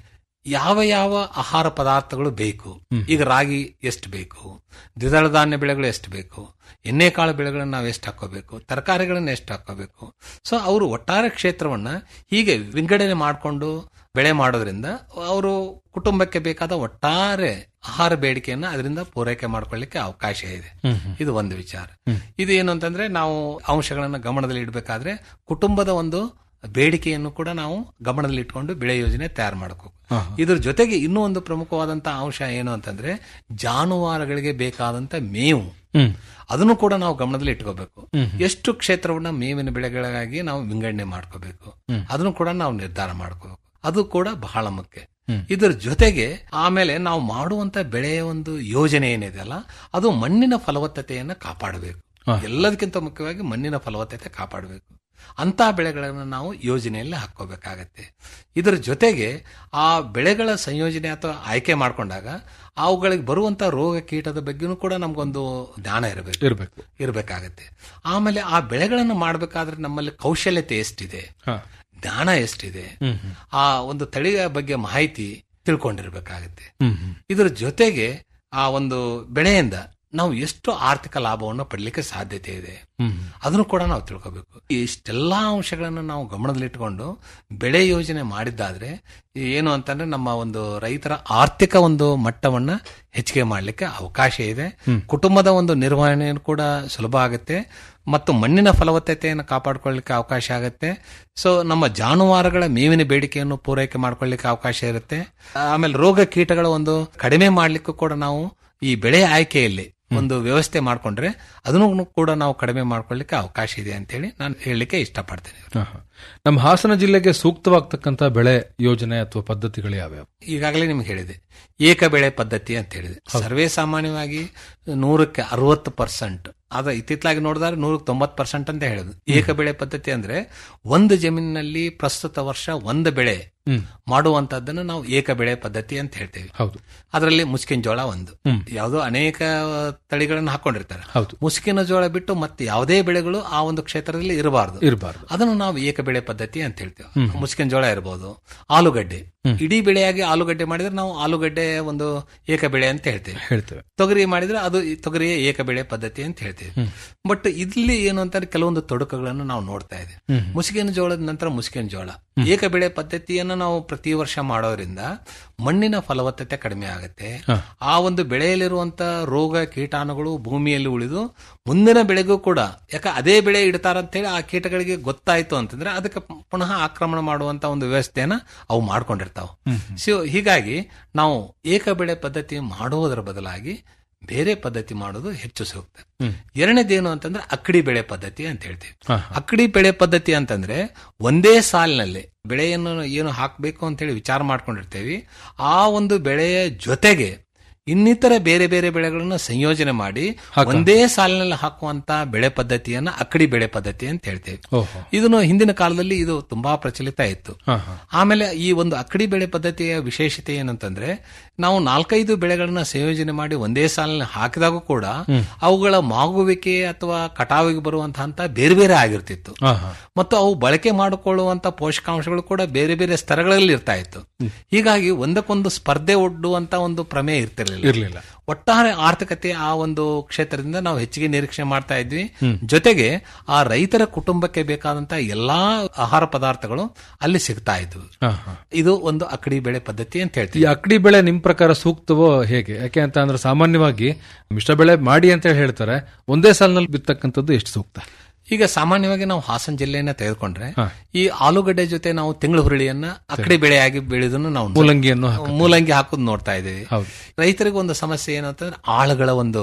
ಯಾವ ಯಾವ ಆಹಾರ ಪದಾರ್ಥಗಳು ಬೇಕು ಈಗ ರಾಗಿ ಎಷ್ಟು ಬೇಕು ದ್ವಿದಳ ಧಾನ್ಯ ಬೆಳೆಗಳು ಎಷ್ಟು ಬೇಕು ಎಣ್ಣೆಕಾಳು ಬೆಳೆಗಳನ್ನ ನಾವು ಎಷ್ಟು ಹಾಕೋಬೇಕು ತರಕಾರಿಗಳನ್ನ ಎಷ್ಟು ಹಾಕೋಬೇಕು ಸೊ ಅವರು ಒಟ್ಟಾರೆ ಕ್ಷೇತ್ರವನ್ನ ಹೀಗೆ ವಿಂಗಡಣೆ ಮಾಡಿಕೊಂಡು ಬೆಳೆ ಮಾಡೋದ್ರಿಂದ ಅವರು ಕುಟುಂಬಕ್ಕೆ ಬೇಕಾದ ಒಟ್ಟಾರೆ ಆಹಾರ ಬೇಡಿಕೆಯನ್ನ ಅದರಿಂದ ಪೂರೈಕೆ ಮಾಡ್ಕೊಳ್ಳಿಕ್ಕೆ ಅವಕಾಶ ಇದೆ ಇದು ಒಂದು ವಿಚಾರ ಇದು ಏನು ಅಂತಂದ್ರೆ ನಾವು ಅಂಶಗಳನ್ನ ಗಮನದಲ್ಲಿ ಇಡಬೇಕಾದ್ರೆ ಕುಟುಂಬದ ಒಂದು ಬೇಡಿಕೆಯನ್ನು ಕೂಡ ನಾವು ಗಮನದಲ್ಲಿ ಇಟ್ಕೊಂಡು ಬೆಳೆ ಯೋಜನೆ ತಯಾರು ಮಾಡಬೇಕು ಇದ್ರ ಜೊತೆಗೆ ಇನ್ನೂ ಒಂದು ಪ್ರಮುಖವಾದಂತ ಅಂಶ ಏನು ಅಂತಂದ್ರೆ ಜಾನುವಾರುಗಳಿಗೆ ಬೇಕಾದಂತ ಮೇವು ಅದನ್ನು ಕೂಡ ನಾವು ಗಮನದಲ್ಲಿ ಇಟ್ಕೋಬೇಕು ಎಷ್ಟು ಕ್ಷೇತ್ರವನ್ನ ಮೇವಿನ ಬೆಳೆಗಳಿಗಾಗಿ ನಾವು ವಿಂಗಡಣೆ ಮಾಡ್ಕೋಬೇಕು ಅದನ್ನು ಕೂಡ ನಾವು ನಿರ್ಧಾರ ಮಾಡ್ಕೋಬೇಕು ಅದು ಕೂಡ ಬಹಳ ಮುಖ್ಯ ಇದರ ಜೊತೆಗೆ ಆಮೇಲೆ ನಾವು ಮಾಡುವಂತ ಬೆಳೆಯ ಒಂದು ಯೋಜನೆ ಏನಿದೆಯಲ್ಲ ಅದು ಮಣ್ಣಿನ ಫಲವತ್ತತೆಯನ್ನ ಕಾಪಾಡಬೇಕು ಎಲ್ಲದಕ್ಕಿಂತ ಮುಖ್ಯವಾಗಿ ಮಣ್ಣಿನ ಫಲವತ್ತತೆ ಕಾಪಾಡಬೇಕು ಅಂತ ಬೆಳೆಗಳನ್ನು ನಾವು ಯೋಜನೆಯಲ್ಲಿ ಹಾಕೋಬೇಕಾಗತ್ತೆ ಇದರ ಜೊತೆಗೆ ಆ ಬೆಳೆಗಳ ಸಂಯೋಜನೆ ಅಥವಾ ಆಯ್ಕೆ ಮಾಡ್ಕೊಂಡಾಗ ಅವುಗಳಿಗೆ ಬರುವಂತ ರೋಗ ಕೀಟದ ಬಗ್ಗೆನೂ ಕೂಡ ನಮ್ಗೊಂದು ಜ್ಞಾನ ಇರಬೇಕು ಇರಬೇಕು ಇರಬೇಕಾಗತ್ತೆ ಆಮೇಲೆ ಆ ಬೆಳೆಗಳನ್ನು ಮಾಡಬೇಕಾದ್ರೆ ನಮ್ಮಲ್ಲಿ ಕೌಶಲ್ಯತೆ ಎಷ್ಟಿದೆ ಜ್ಞಾನ ಎಷ್ಟಿದೆ ಆ ಒಂದು ತಳಿಯ ಬಗ್ಗೆ ಮಾಹಿತಿ ತಿಳ್ಕೊಂಡಿರ್ಬೇಕಾಗತ್ತೆ ಇದರ ಜೊತೆಗೆ ಆ ಒಂದು ಬೆಳೆಯಿಂದ ನಾವು ಎಷ್ಟು ಆರ್ಥಿಕ ಲಾಭವನ್ನು ಪಡಲಿಕ್ಕೆ ಸಾಧ್ಯತೆ ಇದೆ ಅದನ್ನು ಕೂಡ ನಾವು ತಿಳ್ಕೋಬೇಕು ಇಷ್ಟೆಲ್ಲಾ ಅಂಶಗಳನ್ನು ನಾವು ಗಮನದಲ್ಲಿಟ್ಟುಕೊಂಡು ಬೆಳೆ ಯೋಜನೆ ಮಾಡಿದ್ದಾದ್ರೆ ಏನು ಅಂತಂದ್ರೆ ನಮ್ಮ ಒಂದು ರೈತರ ಆರ್ಥಿಕ ಒಂದು ಮಟ್ಟವನ್ನ ಹೆಚ್ಚಿಗೆ ಮಾಡಲಿಕ್ಕೆ ಅವಕಾಶ ಇದೆ ಕುಟುಂಬದ ಒಂದು ನಿರ್ವಹಣೆ ಕೂಡ ಸುಲಭ ಆಗುತ್ತೆ ಮತ್ತು ಮಣ್ಣಿನ ಫಲವತ್ತತೆಯನ್ನು ಕಾಪಾಡಿಕೊಳ್ಳಲಿಕ್ಕೆ ಅವಕಾಶ ಆಗುತ್ತೆ ಸೊ ನಮ್ಮ ಜಾನುವಾರುಗಳ ಮೇವಿನ ಬೇಡಿಕೆಯನ್ನು ಪೂರೈಕೆ ಮಾಡ್ಕೊಳ್ಳಿಕ್ಕೆ ಅವಕಾಶ ಇರುತ್ತೆ ಆಮೇಲೆ ರೋಗ ಕೀಟಗಳ ಒಂದು ಕಡಿಮೆ ಮಾಡ್ಲಿಕ್ಕೂ ಕೂಡ ನಾವು ಈ ಬೆಳೆ ಆಯ್ಕೆಯಲ್ಲಿ ಒಂದು ವ್ಯವಸ್ಥೆ ಮಾಡ್ಕೊಂಡ್ರೆ ಅದನ್ನು ಕೂಡ ನಾವು ಕಡಿಮೆ ಮಾಡ್ಕೊಳ್ಳಿಕ್ಕೆ ಅವಕಾಶ ಇದೆ ಅಂತೇಳಿ ನಾನು ಹೇಳಲಿಕ್ಕೆ ಇಷ್ಟಪಡ್ತೇನೆ ಆಹಾ. ನಮ್ಮ ಹಾಸನ ಜಿಲ್ಲೆಗೆ ಸೂಕ್ತವಾಗ್ತಕ್ಕಂತ ಬೆಳೆ ಯೋಜನೆ ಅಥವಾ ಪದ್ಧತಿಗಳು ಯಾವ್ಯಾವ ಈಗಾಗಲೇ ನಿಮ್ಗೆ ಹೇಳಿದೆ ಏಕ ಬೆಳೆ ಪದ್ಧತಿ ಅಂತ ಹೇಳಿದೆ ಸರ್ವೇ ಸಾಮಾನ್ಯವಾಗಿ ನೂರಕ್ಕೆ ಅರವತ್ತು ಪರ್ಸೆಂಟ್ ಆದ್ರೆ ಇತ್ತಿತ್ತಲಾಗಿ ನೋಡಿದ್ರೆ ನೂರಕ್ಕೆ ತೊಂಬತ್ತು ಪರ್ಸೆಂಟ್ ಅಂತ ಹೇಳುದು ಏಕ ಬೆಳೆ ಪದ್ಧತಿ ಅಂದ್ರೆ ಒಂದು ಜಮೀನಿನಲ್ಲಿ ಪ್ರಸ್ತುತ ವರ್ಷ ಒಂದು ಬೆಳೆ ಮಾಡುವಂತದ್ದನ್ನು ನಾವು ಏಕ ಬೆಳೆ ಪದ್ಧತಿ ಅಂತ ಹೇಳ್ತೇವೆ ಹೌದು ಅದರಲ್ಲಿ ಮುಸ್ಕಿನ ಜೋಳ ಒಂದು ಯಾವುದೋ ಅನೇಕ ತಳಿಗಳನ್ನು ಹಾಕೊಂಡಿರ್ತಾರೆ ಹೌದು. ಮುಸ್ಕಿನ ಜೋಳ ಬಿಟ್ಟು ಮತ್ತೆ ಯಾವುದೇ ಬೆಳೆಗಳು ಆ ಒಂದು ಕ್ಷೇತ್ರದಲ್ಲಿ ಇರಬಾರದು ಇರಬಾರ್ದು ಅದನ್ನು ನಾವು ಏಕ ಬೆಳೆ ಪದ್ಧತಿ ಅಂತ ಹೇಳ್ತೇವೆ ಮುಸ್ಕಿನ ಜೋಳ ಇರಬಹುದು ಆಲೂಗಡ್ಡೆ ಇಡೀ ಬೆಳೆಯಾಗಿ ಆಲೂಗಡ್ಡೆ ಮಾಡಿದ್ರೆ ನಾವು ಆಲೂಗಡ್ಡೆ ಒಂದು ಏಕ ಬೆಳೆ ಅಂತ ಹೇಳ್ತೇವೆ ಹೇಳ್ತೇವೆ ತೊಗರಿ ಮಾಡಿದ್ರೆ ಅದು ಈ ತೊಗರಿಯ ಏಕ ಬೆಳೆ ಪದ್ಧತಿ ಅಂತ ಹೇಳ್ತೇವೆ ಬಟ್ ಇಲ್ಲಿ ಏನು ಅಂತಾರೆ ಕೆಲವೊಂದು ತೊಡಕುಗಳನ್ನು ನಾವು ನೋಡ್ತಾ ಇದ್ದೇವೆ ಮುಸುಕಿನ ಜೋಳದ ನಂತರ ಮುಸುಕಿನ ಜೋಳ ಏಕ ಬೆಳೆ ಪದ್ಧತಿಯನ್ನು ನಾವು ಪ್ರತಿ ವರ್ಷ ಮಾಡೋದ್ರಿಂದ ಮಣ್ಣಿನ ಫಲವತ್ತತೆ ಕಡಿಮೆ ಆಗುತ್ತೆ ಆ ಒಂದು ಬೆಳೆಯಲ್ಲಿರುವಂತ ರೋಗ ಕೀಟಾಣುಗಳು ಭೂಮಿಯಲ್ಲಿ ಉಳಿದು ಮುಂದಿನ ಬೆಳೆಗೂ ಕೂಡ ಯಾಕೆ ಅದೇ ಬೆಳೆ ಇಡ್ತಾರಂತೇಳಿ ಆ ಕೀಟಗಳಿಗೆ ಗೊತ್ತಾಯ್ತು ಅಂತಂದ್ರೆ ಅದಕ್ಕೆ ಪುನಃ ಆಕ್ರಮಣ ಮಾಡುವಂತ ಒಂದು ವ್ಯವಸ್ಥೆಯನ್ನ ಅವು ಮಾಡ್ಕೊಂಡಿರ್ತಾವ ಸೊ ಹೀಗಾಗಿ ನಾವು ಏಕ ಬೆಳೆ ಪದ್ಧತಿ ಮಾಡುವುದರ ಬದಲಾಗಿ ಬೇರೆ ಪದ್ಧತಿ ಮಾಡೋದು ಹೆಚ್ಚು ಸೂಕ್ತ ಎರಡನೇದೇನು ಅಂತಂದ್ರೆ ಅಕ್ಕಡಿ ಬೆಳೆ ಪದ್ಧತಿ ಅಂತ ಹೇಳ್ತೀವಿ ಅಕ್ಕಡಿ ಬೆಳೆ ಪದ್ಧತಿ ಅಂತಂದ್ರೆ ಒಂದೇ ಸಾಲಿನಲ್ಲಿ ಬೆಳೆಯನ್ನು ಏನು ಹಾಕಬೇಕು ಅಂತ ಹೇಳಿ ವಿಚಾರ ಮಾಡ್ಕೊಂಡಿರ್ತೇವೆ ಆ ಒಂದು ಬೆಳೆಯ ಜೊತೆಗೆ ಇನ್ನಿತರ ಬೇರೆ ಬೇರೆ ಬೆಳೆಗಳನ್ನ ಸಂಯೋಜನೆ ಮಾಡಿ ಒಂದೇ ಸಾಲಿನಲ್ಲಿ ಹಾಕುವಂತ ಬೆಳೆ ಪದ್ಧತಿಯನ್ನ ಅಕ್ಕಡಿ ಬೆಳೆ ಪದ್ಧತಿ ಅಂತ ಹೇಳ್ತೇವೆ ಓಹೋ ಇದನ್ನು ಹಿಂದಿನ ಕಾಲದಲ್ಲಿ ಇದು ತುಂಬಾ ಪ್ರಚಲಿತ ಇತ್ತು ಹಾ, ಹಾ. ಆಮೇಲೆ ಈ ಒಂದು ಅಕ್ಕಡಿ ಬೆಳೆ ಪದ್ಧತಿಯ ವಿಶೇಷತೆ ಏನಂತಂದ್ರೆ ನಾವು ನಾಲ್ಕೈದು ಬೆಳೆಗಳನ್ನ ಸಂಯೋಜನೆ ಮಾಡಿ ಒಂದೇ ಸಾಲಿನಲ್ಲಿ ಹಾಕಿದಾಗೂ ಕೂಡ ಅವುಗಳ ಮಾಗುವಿಕೆ ಅಥವಾ ಕಟಾವಿಗೆ ಬರುವಂತ ಹಂತ ಬೇರೆ ಬೇರೆ ಆಗಿರ್ತಿತ್ತು ಹಾ, ಹಾ. ಮತ್ತು ಅವು ಬಳಕೆ ಮಾಡಿಕೊಳ್ಳುವಂತ ಪೋಷಕಾಂಶಗಳು ಕೂಡ ಬೇರೆ ಬೇರೆ ಸ್ತರಗಳಲ್ಲಿ ಇರ್ತಾ ಇತ್ತು ಹೀಗಾಗಿ ಒಂದಕ್ಕೊಂದು ಸ್ಪರ್ಧೆ ಒಡ್ಡುವಂತ ಒಂದು ಪ್ರಮೇಯ ಇರ್ತಿರ್ಲಿಲ್ಲ ಇರ್ಲಿಲ್ಲ ಒಟ್ಟಾರೆ ಆರ್ಥಿಕತೆ ಆ ಒಂದು ಕ್ಷೇತ್ರದಿಂದ ನಾವು ಹೆಚ್ಚಿಗೆ ನಿರೀಕ್ಷೆ ಮಾಡ್ತಾ ಇದ್ವಿ ಜೊತೆಗೆ ಆ ರೈತರ ಕುಟುಂಬಕ್ಕೆ ಬೇಕಾದಂತ ಎಲ್ಲಾ ಆಹಾರ ಪದಾರ್ಥಗಳು ಅಲ್ಲಿ ಸಿಗ್ತಾ ಇದ್ವು ಹಾ, ಹಾ. ಇದು ಒಂದು ಅಕ್ಕಡಿ ಬೆಳೆ ಪದ್ಧತಿ ಅಂತ ಈ ಹೇಳ್ತೀವಿ ಅಕ್ಕಡಿ ಬೆಳೆ ನಿಮ್ ಪ್ರಕಾರ ಸೂಕ್ತವೋ ಹೇಗೆ ಯಾಕೆ ಅಂತ ಅಂದ್ರೆ ಸಾಮಾನ್ಯವಾಗಿ ಮಿಶ್ರ ಬೆಳೆ ಮಾಡಿ ಅಂತ ಹೇಳಿ ಹೇಳ್ತಾರೆ ಒಂದೇ ಸಾಲಿನಲ್ಲಿ ಬಿತ್ತಕ್ಕಂಥದ್ದು ಎಷ್ಟು ಸೂಕ್ತ ಈಗ ಸಾಮಾನ್ಯವಾಗಿ ನಾವು ಹಾಸನ ಜಿಲ್ಲೆಯನ್ನ ತೆಗೆದುಕೊಂಡ್ರೆ ಹಾ. ಈ ಆಲೂಗಡ್ಡೆ ಜೊತೆ ನಾವು ತಿಂಗಳ ಹುರುಳಿಯನ್ನ ಅಕ್ಕಡಿ ಬೆಳೆಯಾಗಿ ಬೆಳೆದನ್ನು ನಾವು ನೋಡ್ತಾ ಮೂಲಂಗಿಯನ್ನು ಹಾಕ- ಮೂಲಂಗಿ ಹಾಕೋದು ನೋಡ್ತಾ ಇದ್ದೀವಿ ಹೌದು. ರೈತರಿಗೆ ಒಂದು ಸಮಸ್ಯೆ ಏನು ಅಂತಂದ್ರೆ ಆಳುಗಳ ಒಂದು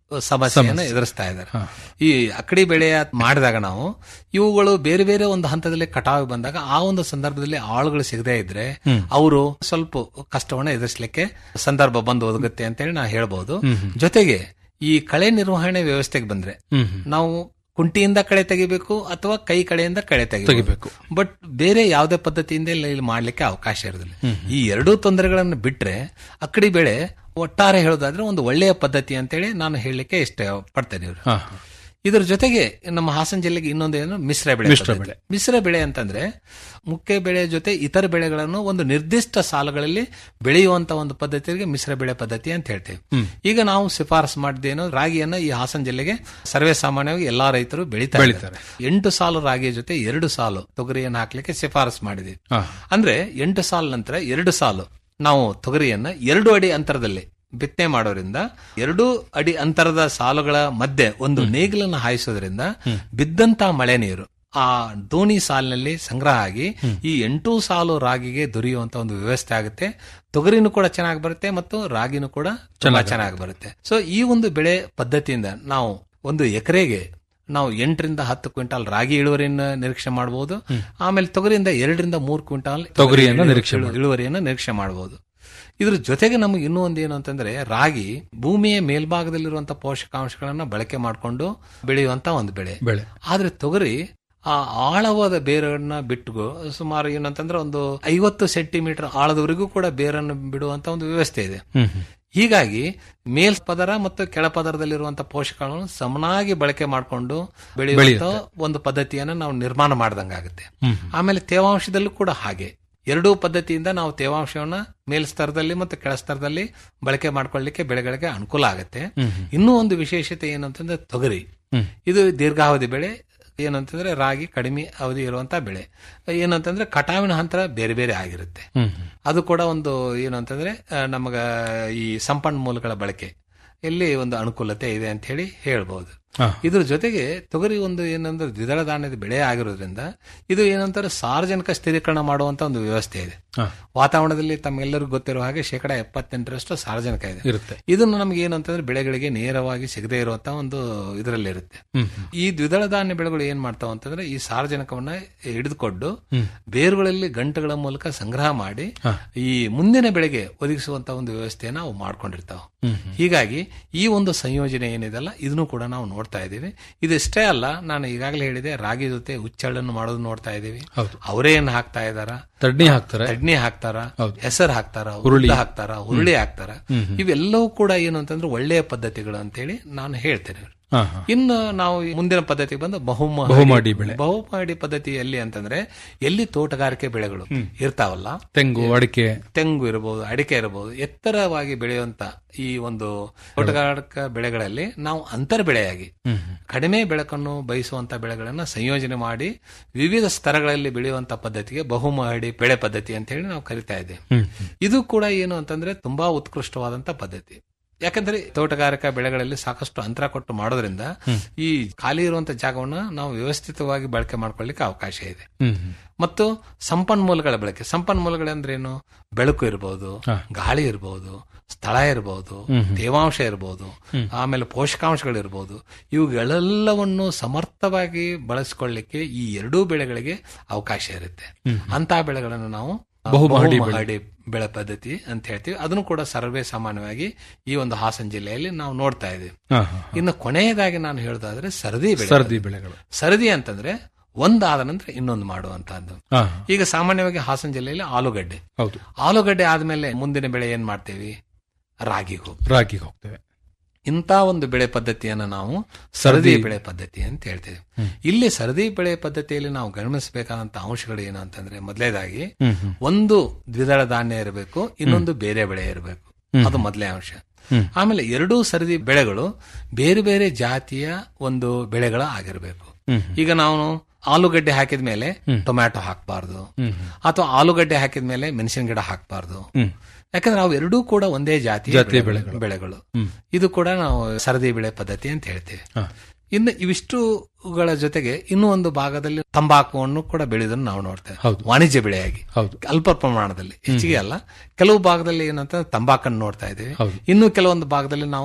ಸಮಸ್ಯೆಯನ್ನು ಎದುರಿಸ್ತಾ ಇದ್ದಾರೆ ಈ ಅಕ್ಕಡಿ ಬೆಳೆಯ ಮಾಡಿದಾಗ ನಾವು ಇವುಗಳು ಬೇರೆ ಬೇರೆ ಒಂದು ಹಂತದಲ್ಲಿ ಕಟಾವು ಬಂದಾಗ ಆ ಒಂದು ಸಂದರ್ಭದಲ್ಲಿ ಆಳುಗಳು ಸಿಗದೇ ಇದ್ರೆ ಅವರು ಸ್ವಲ್ಪ ಕಷ್ಟವನ್ನ ಎದುರಿಸಲಿಕ್ಕೆ ಸಂದರ್ಭ ಬಂದು ಒದಗುತ್ತೆ ಅಂತ ಹೇಳಿ ನಾವು ಹೇಳ್ಬೋದು ಜೊತೆಗೆ ಈ ಕಳೆ ನಿರ್ವಹಣೆ ವ್ಯವಸ್ಥೆಗೆ ಬಂದ್ರೆ ನಾವು ಕುಂಟಿಯಿಂದ ಕಳೆ ತೆಗಿಬೇಕು ಅಥವಾ ಕೈ ಕಡೆಯಿಂದ ಕಳೆ ತೆಗಿಬೇಕು ಬಟ್ ಬೇರೆ ಯಾವುದೇ ಪದ್ಧತಿಯಿಂದ ಇಲ್ಲಿ ಇಲ್ಲಿ ಮಾಡ್ಲಿಕ್ಕೆ ಅವಕಾಶ ಇರೋದಿಲ್ಲ ಈ ಎರಡೂ ತೊಂದರೆಗಳನ್ನು ಬಿಟ್ರೆ ಅಕ್ಕಡಿ ಬೆಳೆ ಒಟ್ಟಾರೆ ಹೇಳೋದಾದ್ರೆ ಒಂದು ಒಳ್ಳೆಯ ಪದ್ಧತಿ ಅಂತೇಳಿ ನಾನು ಹೇಳಲಿಕ್ಕೆ ಇಷ್ಟ ಪಡ್ತೇನೆ ಇವ್ರು ಇದ್ರ ಜೊತೆಗೆ ನಮ್ಮ ಹಾಸನ ಜಿಲ್ಲೆಗೆ ಇನ್ನೊಂದು ಏನು ಮಿಶ್ರ ಬೆಳೆ ಮಿಶ್ರ ಪದ್ಧತಿ. ಮಿಶ್ರ ಬೆಳೆ ಅಂತಂದ್ರೆ ಮುಖ್ಯ ಬೆಳೆ ಜೊತೆ ಇತರ ಬೆಳೆಗಳನ್ನು ಒಂದು ನಿರ್ದಿಷ್ಟ ಸಾಲುಗಳಲ್ಲಿ ಬೆಳೆಯುವಂತ ಒಂದು ಪದ್ಧತಿಗೆ ಮಿಶ್ರ ಬೆಳೆ ಪದ್ಧತಿ ಅಂತ ಹೇಳ್ತೇವೆ ಈಗ ನಾವು ಶಿಫಾರಸು ಮಾಡಿದ್ದೇನು ರಾಗಿಯನ್ನ ಈ ಹಾಸನ ಜಿಲ್ಲೆಗೆ ಸರ್ವೇ ಸಾಮಾನ್ಯವಾಗಿ ಎಲ್ಲಾ ರೈತರು ಬೆಳೀತಾ ಇದ್ದಾರೆ ಎಂಟು ಸಾಲು ರಾಗಿಯ ಜೊತೆ ಎರಡು ಸಾಲು ತೊಗರಿಯನ್ನು ಹಾಕ್ಲಿಕ್ಕೆ ಶಿಫಾರಸು ಮಾಡಿದೆ ಅಂದ್ರೆ ಎಂಟು ಸಾಲು ನಂತರ ಎರಡು ಸಾಲು ನಾವು ತೊಗರಿಯನ್ನ ಎರಡು ಅಡಿ ಅಂತರದಲ್ಲಿ ಬಿತ್ತನೆ ಮಾಡೋದ್ರಿಂದ ಎರಡು ಅಡಿ ಅಂತರದ ಸಾಲುಗಳ ಮಧ್ಯೆ ಒಂದು ನೇಗಿಲನ್ನು ಹಾಯಿಸೋದ್ರಿಂದ ಬಿದ್ದಂತ ಮಳೆ ನೀರು ಆ ದೋಣಿ ಸಾಲಿನಲ್ಲಿ ಸಂಗ್ರಹ ಆಗಿ ಈ ಎಂಟು ಸಾಲು ರಾಗಿಗೆ ದೊರೆಯುವಂತ ಒಂದು ವ್ಯವಸ್ಥೆ ಆಗುತ್ತೆ ತೊಗರಿನೂ ಕೂಡ ಚೆನ್ನಾಗಿ ಬರುತ್ತೆ ಮತ್ತು ರಾಗಿನೂ ಕೂಡ ತುಂಬಾ ಚೆನ್ನಾಗಿ ಬರುತ್ತೆ ಸೊ ಈ ಒಂದು ಬೆಳೆ ಪದ್ಧತಿಯಿಂದ ನಾವು ಒಂದು ಎಕರೆಗೆ ನಾವು ಎಂಟರಿಂದ ಹತ್ತು ಕ್ವಿಂಟಾಲ್ ರಾಗಿ ಇಳುವರಿಯನ್ನು ನಿರೀಕ್ಷೆ ಮಾಡಬಹುದು ಆಮೇಲೆ ತೊಗರಿಯಿಂದ ಎರಡರಿಂದ ಮೂರು ಕ್ವಿಂಟಾಲ್ ತೊಗರಿಯನ್ನ ಇಳು- ನಿರೀಕ್ಷೆ ಇಳು- ಇಳುವರಿಯನ್ನು ನಿರೀಕ್ಷೆ ಮಾಡಬಹುದು ಇದ್ರ ಜೊತೆಗೆ ನಮಗೆ ಇನ್ನೂ ಒಂದು ಏನು ಅಂತಂದ್ರೆ ರಾಗಿ ಭೂಮಿಯ ಮೇಲ್ಭಾಗದಲ್ಲಿರುವಂತಹ ಪೋಷಕಾಂಶಗಳನ್ನ ಬಳಕೆ ಮಾಡಿಕೊಂಡು ಬೆಳೆಯುವಂತ ಒಂದು ಬೆಳೆ ಬೆಳೆ ಆದ್ರೆ ತೊಗರಿ ಆ ಆಳವಾದ ಬೇರನ್ನ ಬಿಟ್ಟು ಸುಮಾರು ಏನಂತಂದ್ರೆ ಒಂದು ಐವತ್ತು ಸೆಂಟಿಮೀಟರ್ ಆಳದವರೆಗೂ ಕೂಡ ಬೇರನ್ನು ಬಿಡುವಂತ ಒಂದು ವ್ಯವಸ್ಥೆ ಇದೆ ಹೀಗಾಗಿ ಮೇಲ್ ಪದರ ಮತ್ತು ಕೆಳ ಪದರದಲ್ಲಿರುವಂತಹ ಪೋಷಕಾಂಶಗಳನ್ನು ಸಮನಾಗಿ ಬಳಕೆ ಮಾಡಿಕೊಂಡು ಬೆಳೆಯುವಂತ ಒಂದು ಪದ್ಧತಿಯನ್ನ ನಾವು ನಿರ್ಮಾಣ ಮಾಡ್ದಂಗಾಗುತ್ತೆ ಆಮೇಲೆ ತೇವಾಂಶದಲ್ಲೂ ಕೂಡ ಹಾಗೆ ಎರಡೂ ಪದ್ಧತಿಯಿಂದ ನಾವು ತೇವಾಂಶವನ್ನ ಮೇಲ್ ಸ್ತರದಲ್ಲಿ ಮತ್ತು ಕೆಳ ಸ್ತರದಲ್ಲಿ ಬಳಕೆ ಮಾಡ್ಕೊಳ್ಳಿಕ್ಕೆ ಬೆಳೆಗಳಿಗೆ ಅನುಕೂಲ ಆಗುತ್ತೆ ಇನ್ನೂ ಒಂದು ವಿಶೇಷತೆ ಏನಂತಂದ್ರೆ ತೊಗರಿ ಇದು ದೀರ್ಘಾವಧಿ ಬೆಳೆ ಏನಂತಂದ್ರೆ ರಾಗಿ ಕಡಿಮೆ ಅವಧಿ ಇರುವಂತಹ ಬೆಳೆ ಏನಂತಂದ್ರೆ ಕಟಾವಿನ ಹಂತ ಬೇರೆ ಬೇರೆ ಆಗಿರುತ್ತೆ ಅದು ಕೂಡ ಒಂದು ಏನು ಅಂತಂದ್ರೆ ಆ, ನಮಗ ಈ ಸಂಪನ್ಮೂಲಗಳ ಬಳಕೆ ಇಲ್ಲಿ ಒಂದು ಅನುಕೂಲತೆ ಇದೆ ಅಂತ ಹೇಳಿ ಹೇಳ್ಬಹುದು ಇದ್ರ ಜೊತೆಗೆ ತೊಗರಿ ಒಂದು ಏನಂದ್ರೆ ದ್ವಿದಳ ಧಾನ್ಯದ ಬೆಳೆ ಆಗಿರೋದ್ರಿಂದ ಇದು ಏನಂತಾರೆ ಸಾರ್ವಜನಿಕ ಸ್ಥಿರೀಕರಣ ಮಾಡುವಂತ ಒಂದು ವ್ಯವಸ್ಥೆ ಇದೆ ವಾತಾವರಣದಲ್ಲಿ ತಮ್ಮೆಲ್ಲರಿಗೂ ಗೊತ್ತಿರೋ ಹಾಗೆ ಶೇಕಡ ಎಪ್ಪತ್ತೆಂಟರಷ್ಟು ಸಾರ್ವಜನಿಕ ಇದೆ ಇರುತ್ತೆ ಇದನ್ನು ನಮ್ಗೆ ಏನು ಅಂತಂದ್ರೆ ಬೆಳೆಗಳಿಗೆ ನೇರವಾಗಿ ಸಿಗದೇ ಇರುವಂತ ಒಂದು ಇದರಲ್ಲಿ ಇರುತ್ತೆ ಈ ದ್ವಿದಳ ಧಾನ್ಯ ಬೆಳೆಗಳು ಏನ್ ಮಾಡ್ತಾವ ಅಂತಂದ್ರೆ ಈ ಸಾರ್ವಜನಿಕವನ್ನ ಹಿಡಿದುಕೊಂಡು ಬೇರುಗಳಲ್ಲಿ ಗಂಟುಗಳ ಮೂಲಕ ಸಂಗ್ರಹ ಮಾಡಿ ಈ ಮುಂದಿನ ಬೆಳೆಗೆ ಒದಗಿಸುವಂತ ಒಂದು ವ್ಯವಸ್ಥೆಯನ್ನ ಅವು ಮಾಡ್ಕೊಂಡಿರ್ತಾವ ಹೀಗಾಗಿ ಈ ಒಂದು ಸಂಯೋಜನೆ ಏನಿದೆಲ್ಲ ಇದನ್ನು ಕೂಡ ನಾವು ನೋಡ್ತಾ ಇದ್ದೀವಿ ಇದಿಷ್ಟೇ ಅಲ್ಲ ನಾನು ಈಗಾಗಲೇ ಹೇಳಿದೆ ರಾಗಿ ಜೊತೆ ಹುಚ್ಚಳ್ಳನ್ನು ಮಾಡೋದು ನೋಡ್ತಾ ಇದ್ದೀವಿ ಅವರೇ ಏನ್ ಹಾಕ್ತಾ ಇದಾರ ತಡ್ನಿ ಹಾಕ್ತಾರೆ ತಡ್ನಿ ಹಾಕ್ತಾರ ಹೆಸರು ಹಾಕ್ತಾರ ಹುರುಳಿ ಹಾಕ್ತಾರ ಹುರುಳಿ ಹಾಕ್ತಾರ ಇವೆಲ್ಲವೂ ಕೂಡ ಏನು ಅಂತಂದ್ರೆ ಒಳ್ಳೆಯ ಪದ್ಧತಿಗಳು ಅಂತೇಳಿ ನಾನು ಹೇಳ್ತೇನೆ ಹಾ, ಹಾ. ಇನ್ನು ನಾವು ಈ ಮುಂದಿನ ಪದ್ಧತಿಗೆ ಬಂದು ಬಹುಮ ಬಹುಮಹಡಿ ಬೆಳೆ. ಬಹುಮಹಡಿ ಪದ್ಧತಿ ಎಲ್ಲಿ ಅಂತಂದ್ರೆ ಎಲ್ಲಿ ತೋಟಗಾರಿಕೆ ಬೆಳೆಗಳು ಇರ್ತಾವಲ್ಲ ತೆಂಗು ಅಡಿಕೆ ತೆಂಗು ಇರಬಹುದು ಅಡಿಕೆ ಇರಬಹುದು ಎತ್ತರವಾಗಿ ಬೆಳೆಯುವಂತ ಈ ಒಂದು ತೋಟಗಾರಿಕಾ ಬೆಳೆಗಳಲ್ಲಿ ನಾವು ಅಂತರ್ ಬೆಳೆಯಾಗಿ ಕಡಿಮೆ ಬೆಳಕನ್ನು ಬಯಸುವಂತ ಬೆಳೆಗಳನ್ನ ಸಂಯೋಜನೆ ಮಾಡಿ ವಿವಿಧ ಸ್ತರಗಳಲ್ಲಿ ಬೆಳೆಯುವಂತ ಪದ್ಧತಿಗೆ ಬಹುಮಹಡಿ ಬೆಳೆ ಪದ್ಧತಿ ಅಂತ ಹೇಳಿ ನಾವು ಕರಿತಾ ಇದ್ದೇವೆ ಇದು ಕೂಡ ಏನು ಅಂತಂದ್ರೆ ತುಂಬಾ ಉತ್ಕೃಷ್ಟವಾದಂತ ಪದ್ಧತಿ ಯಾಕಂದ್ರೆ ತೋಟಗಾರಿಕಾ ಬೆಳೆಗಳಲ್ಲಿ ಸಾಕಷ್ಟು ಅಂತರ ಕೊಟ್ಟು ಮಾಡೋದ್ರಿಂದ ಈ ಖಾಲಿ ಇರುವಂತ ಜಾಗವನ್ನ ನಾವು ವ್ಯವಸ್ಥಿತವಾಗಿ ಬಳಕೆ ಮಾಡ್ಕೊಳ್ಳಿಕ್ಕೆ ಅವಕಾಶ ಇದೆ ಮತ್ತು ಸಂಪನ್ಮೂಲಗಳ ಬಳಕೆ ಸಂಪನ್ಮೂಲಗಳಂದ್ರೇನು ಬೆಳಕು ಇರಬಹುದು ಗಾಳಿ ಇರಬಹುದು ಸ್ಥಳ ಇರಬಹುದು ತೇವಾಂಶ ಇರಬಹುದು ಆಮೇಲೆ ಪೋಷಕಾಂಶಗಳಿರ್ಬೋದು ಇವುಗಳೆಲ್ಲವನ್ನು ಸಮರ್ಥವಾಗಿ ಬಳಸಿಕೊಳ್ಳಿಕ್ಕೆ ಈ ಎರಡೂ ಬೆಳೆಗಳಿಗೆ ಅವಕಾಶ ಇರುತ್ತೆ ಅಂತ ಬೆಳೆಗಳನ್ನು ನಾವು ಬಹುಮಹಡಿ ಬಹುಮಹಡಿ ಬೆಳೆ ಪದ್ಧತಿ ಅಂತ ಹೇಳ್ತೀವಿ ಅದನ್ನು ಕೂಡ ಸರ್ವೇ ಸಾಮಾನ್ಯವಾಗಿ ಈ ಒಂದು ಹಾಸನ ಜಿಲ್ಲೆಯಲ್ಲಿ ನಾವು ನೋಡ್ತಾ ಇದ್ದೀವಿ ಹಾ, ಹಾ. ಇನ್ನು ಕೊನೆಯದಾಗಿ ನಾನು ಹೇಳೋದಾದ್ರೆ ಸರದಿ ಬೆಳೆ ಸರದಿ ಬೆಳೆಗಳು ಸರದಿ ಅಂತಂದ್ರೆ ಒಂದಾದ ನಂತರ ಇನ್ನೊಂದು ಮಾಡುವಂತಹದ್ದು ಹಾ, ಈಗ ಸಾಮಾನ್ಯವಾಗಿ ಹಾಸನ ಜಿಲ್ಲೆಯಲ್ಲಿ ಆಲೂಗಡ್ಡೆ ಹೌದು ಆಲೂಗಡ್ಡೆ ಆದ್ಮೇಲೆ ಮುಂದಿನ ಬೆಳೆ ಏನ್ ಮಾಡ್ತೇವಿ ರಾಗಿಗೆ ಹೋಗ್ತೀವಿ ರಾಗಿಗೆ ಹೋಗ್ತೇವೆ ಇಂಥ ಒಂದು ಬೆಳೆ ಪದ್ಧತಿಯನ್ನು ನಾವು ಸರದಿ ಬೆಳೆ ಪದ್ಧತಿ ಅಂತ ಹೇಳ್ತೇವೆ ಇಲ್ಲಿ ಸರದಿ ಬೆಳೆ ಪದ್ಧತಿಯಲ್ಲಿ ನಾವು ಗಮನಿಸಬೇಕಾದಂತ ಅಂಶಗಳು ಏನು ಅಂತಂದ್ರೆ ಮೊದಲೇದಾಗಿ ಒಂದು ದ್ವಿದಳ ಧಾನ್ಯ ಇರಬೇಕು ಇನ್ನೊಂದು ಬೇರೆ ಬೆಳೆ ಇರಬೇಕು ಅದು ಮೊದಲೇ ಅಂಶ ಆಮೇಲೆ ಎರಡೂ ಸರದಿ ಬೆಳೆಗಳು ಬೇರೆ ಬೇರೆ ಜಾತಿಯ ಒಂದು ಬೆಳೆಗಳ ಆಗಿರಬೇಕು ಈಗ ನಾವು ಆಲೂಗಡ್ಡೆ ಹಾಕಿದ ಮೇಲೆ ಟೊಮ್ಯಾಟೊ ಹಾಕಬಾರ್ದು ಅಥವಾ ಆಲೂಗಡ್ಡೆ ಹಾಕಿದ ಮೇಲೆ ಮೆಣಸಿನ ಗಿಡ ಹಾಕಬಾರ್ದು ಯಾಕಂದ್ರೆ ಅವು ಎರಡೂ ಕೂಡ ಒಂದೇ ಜಾತಿಯ ಜಾತಿಯ ಬೆಳೆಗಳು ಬೆಳೆಗಳು ಇದು ಕೂಡ ನಾವು ಸರದಿ ಬೆಳೆ ಪದ್ಧತಿ ಅಂತ ಹೇಳ್ತೇವೆ ಇನ್ನು ಇವಿಷ್ಟುಗಳ ಜೊತೆಗೆ ಇನ್ನೂ ಒಂದು ಭಾಗದಲ್ಲಿ ತಂಬಾಕುವನ್ನು ಕೂಡ ಬೆಳೆಯೋದನ್ನು ನಾವು ನೋಡ್ತೇವೆ ಹೌದು. ವಾಣಿಜ್ಯ ಬೆಳೆಯಾಗಿ ಹೌದು. ಅಲ್ಪ ಪ್ರಮಾಣದಲ್ಲಿ ಹೆಚ್ಚಿಗೆ ಅಲ್ಲ ಕೆಲವು ಭಾಗದಲ್ಲಿ ಏನಂತ ತಂಬಾಕನ್ನು ನೋಡ್ತಾ ಇದ್ದೀವಿ ಹೌದು. ಇನ್ನು ಕೆಲವೊಂದು ಭಾಗದಲ್ಲಿ ನಾವು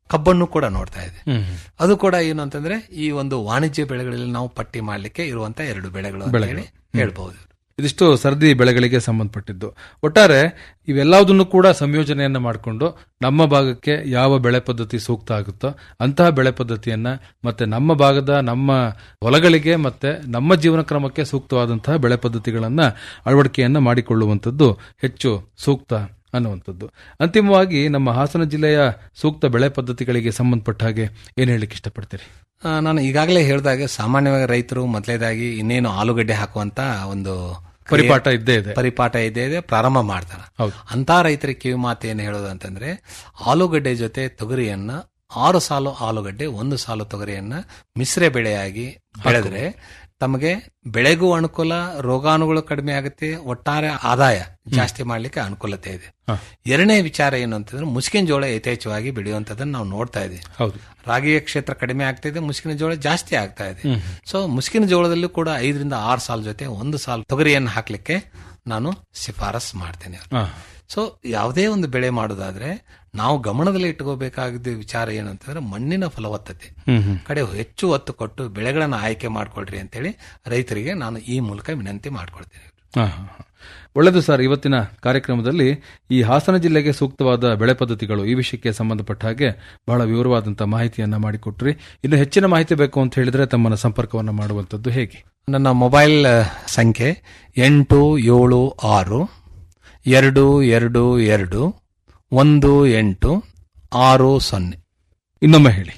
ಕಬ್ಬನ್ನು ಕೂಡ ನೋಡ್ತಾ ಇದೆ ಹ್ಮ್. ಅದು ಕೂಡ ಏನು ಅಂತಂದ್ರೆ ಈ ಒಂದು ವಾಣಿಜ್ಯ ಬೆಳೆಗಳಲ್ಲಿ ನಾವು ಪಟ್ಟಿ ಮಾಡ್ಲಿಕ್ಕೆ ಇರುವಂತ ಎರಡು ಬೆಳೆಗಳು ಅಂತ ಬೆಳೆಗಳು. ಹೇಳಿ ಹೇಳ್ಬಹುದು ಇದಿಷ್ಟು ಸರ್ದಿ ಬೆಳೆಗಳಿಗೆ ಸಂಬಂಧಪಟ್ಟಿದ್ದು ಒಟ್ಟಾರೆ ಇವೆಲ್ಲದನ್ನು ಕೂಡ ಸಂಯೋಜನೆಯನ್ನ ಮಾಡಿಕೊಂಡು ನಮ್ಮ ಭಾಗಕ್ಕೆ ಯಾವ ಬೆಳೆ ಪದ್ಧತಿ ಸೂಕ್ತ ಆಗುತ್ತೋ ಅಂತಹ ಬೆಳೆ ಪದ್ಧತಿಯನ್ನ ಮತ್ತೆ ನಮ್ಮ ಭಾಗದ ನಮ್ಮ ಹೊಲಗಳಿಗೆ ಮತ್ತೆ ನಮ್ಮ ಜೀವನ ಕ್ರಮಕ್ಕೆ ಸೂಕ್ತವಾದಂತಹ ಬೆಳೆ ಪದ್ಧತಿಗಳನ್ನ ಅಳವಡಿಕೆಯನ್ನ ಮಾಡಿಕೊಳ್ಳುವಂಥದ್ದು ಹೆಚ್ಚು ಸೂಕ್ತ ಅನ್ನುವಂಥದ್ದು ಅಂತಿಮವಾಗಿ ನಮ್ಮ ಹಾಸನ ಜಿಲ್ಲೆಯ ಸೂಕ್ತ ಬೆಳೆ ಪದ್ಧತಿಗಳಿಗೆ ಸಂಬಂಧಪಟ್ಟ ಹಾಗೆ ಏನ್ ಹೇಳಲಿಕ್ಕೆ ಇಷ್ಟಪಡ್ತೀರಿ ಆ, ನಾನು ಈಗಾಗಲೇ ಹೇಳಿದಾಗೆ ಸಾಮಾನ್ಯವಾಗಿ ರೈತರು ಮೊದಲೇದಾಗಿ ಇನ್ನೇನು ಆಲೂಗಡ್ಡೆ ಹಾಕುವಂತ ಒಂದು ಕ್ರಿಯೆ- ಪರಿಪಾಠ ಇದ್ದೇ ಇದೆ ಪರಿಪಾಠ ಇದ್ದೇ ಇದೆ ಪ್ರಾರಂಭ ಮಾಡ್ತಾರೆ ಹೌದು ಅಂತ ರೈತರಿಗೆ ಕಿವಿ ಮಾತು ಏನು ಹೇಳೋದು ಅಂತಂದ್ರೆ ಆಲೂಗಡ್ಡೆ ಜೊತೆ ತೊಗರಿಯನ್ನ ಆರು ಸಾಲು ಆಲೂಗಡ್ಡೆ ಒಂದು ಸಾಲು ತೊಗರಿಯನ್ನ ಮಿಶ್ರ ಬೆಳೆಯಾಗಿ ಬೆಳೆದ್ರೆ ತಮಗೆ ಬೆಳೆಗೂ ಅನುಕೂಲ ರೋಗಾಣುಗಳು ಕಡಿಮೆ ಆಗುತ್ತೆ ಒಟ್ಟಾರೆ ಆದಾಯ ಜಾಸ್ತಿ ಮಾಡ್ಲಿಕ್ಕೆ ಅನುಕೂಲತೆ ಇದೆ ಹ. ಎರಡನೇ ವಿಚಾರ ಏನು ಅಂತಂದ್ರೆ ಮುಸ್ಕಿನ ಜೋಳ ಯಥೇಚ್ಛವಾಗಿ ಬೆಳೆಯುವಂತದನ್ನ ನಾವು ನೋಡ್ತಾ ಇದ್ದೀವಿ ಹೌದು ರಾಗಿಯ ಕ್ಷೇತ್ರ ಕಡಿಮೆ ಆಗ್ತಾ ಇದೆ ಮುಸ್ಕಿನ ಜೋಳ ಜಾಸ್ತಿ ಆಗ್ತಾ ಇದೆ ಸೊ ಮುಸ್ಕಿನ ಜೋಳದಲ್ಲೂ ಕೂಡ ಐದರಿಂದ ಆರು ಸಾಲ ಜೊತೆ ಒಂದು ಸಾಲ ತೊಗರಿಯನ್ನು ಹಾಕ್ಲಿಕ್ಕೆ ನಾನು ಶಿಫಾರಸ್ ಮಾಡ್ತೇನೆ ಹಾ. ಸೊ ಯಾವುದೇ ಒಂದು ಬೆಳೆ ಮಾಡೋದಾದ್ರೆ ನಾವು ಗಮನದಲ್ಲಿ ಇಟ್ಕೋಬೇಕಾಗಿದ್ದ ವಿಚಾರ ಏನು ಅಂತಂದ್ರೆ ಮಣ್ಣಿನ ಫಲವತ್ತತೆ ಹ್ಮ್ ಹ್ಮ್ ಕಡೆ ಹೆಚ್ಚು ಒತ್ತು ಕೊಟ್ಟು ಬೆಳೆಗಳನ್ನ ಆಯ್ಕೆ ಮಾಡ್ಕೊಳ್ರಿ ಅಂತೇಳಿ ರೈತರಿಗೆ ನಾನು ಈ ಮೂಲಕ ವಿನಂತಿ ಮಾಡ್ಕೊಳ್ತೇನೆ ಹಾ, ಹಾ, ಹಾ. ಒಳ್ಳೆಯದು ಸರ್ ಇವತ್ತಿನ ಕಾರ್ಯಕ್ರಮದಲ್ಲಿ ಈ ಹಾಸನ ಜಿಲ್ಲೆಗೆ ಸೂಕ್ತವಾದ ಬೆಳೆ ಪದ್ಧತಿಗಳು ಈ ವಿಷಯಕ್ಕೆ ಸಂಬಂಧಪಟ್ಟ ಹಾಗೆ ಬಹಳ ವಿವರವಾದಂತಹ ಮಾಹಿತಿಯನ್ನ ಮಾಡಿಕೊಟ್ರಿ ಇನ್ನು ಹೆಚ್ಚಿನ ಮಾಹಿತಿ ಬೇಕು ಅಂತ ಹೇಳಿದ್ರೆ ತಮ್ಮನ್ನ ಸಂಪರ್ಕವನ್ನ ಮಾಡುವಂತದ್ದು ಹೇಗೆ ನನ್ನ ಮೊಬೈಲ್ ಆ, ಸಂಖ್ಯೆ ಎಂಟು ಏಳು ಆರು ಎರಡು ಎರಡು ಎರಡು ಒಂದು ಎಂಟು ಆರು ಸೊನ್ನೆ ಇನ್ನೊಮ್ಮೆ ಹೇಳಿ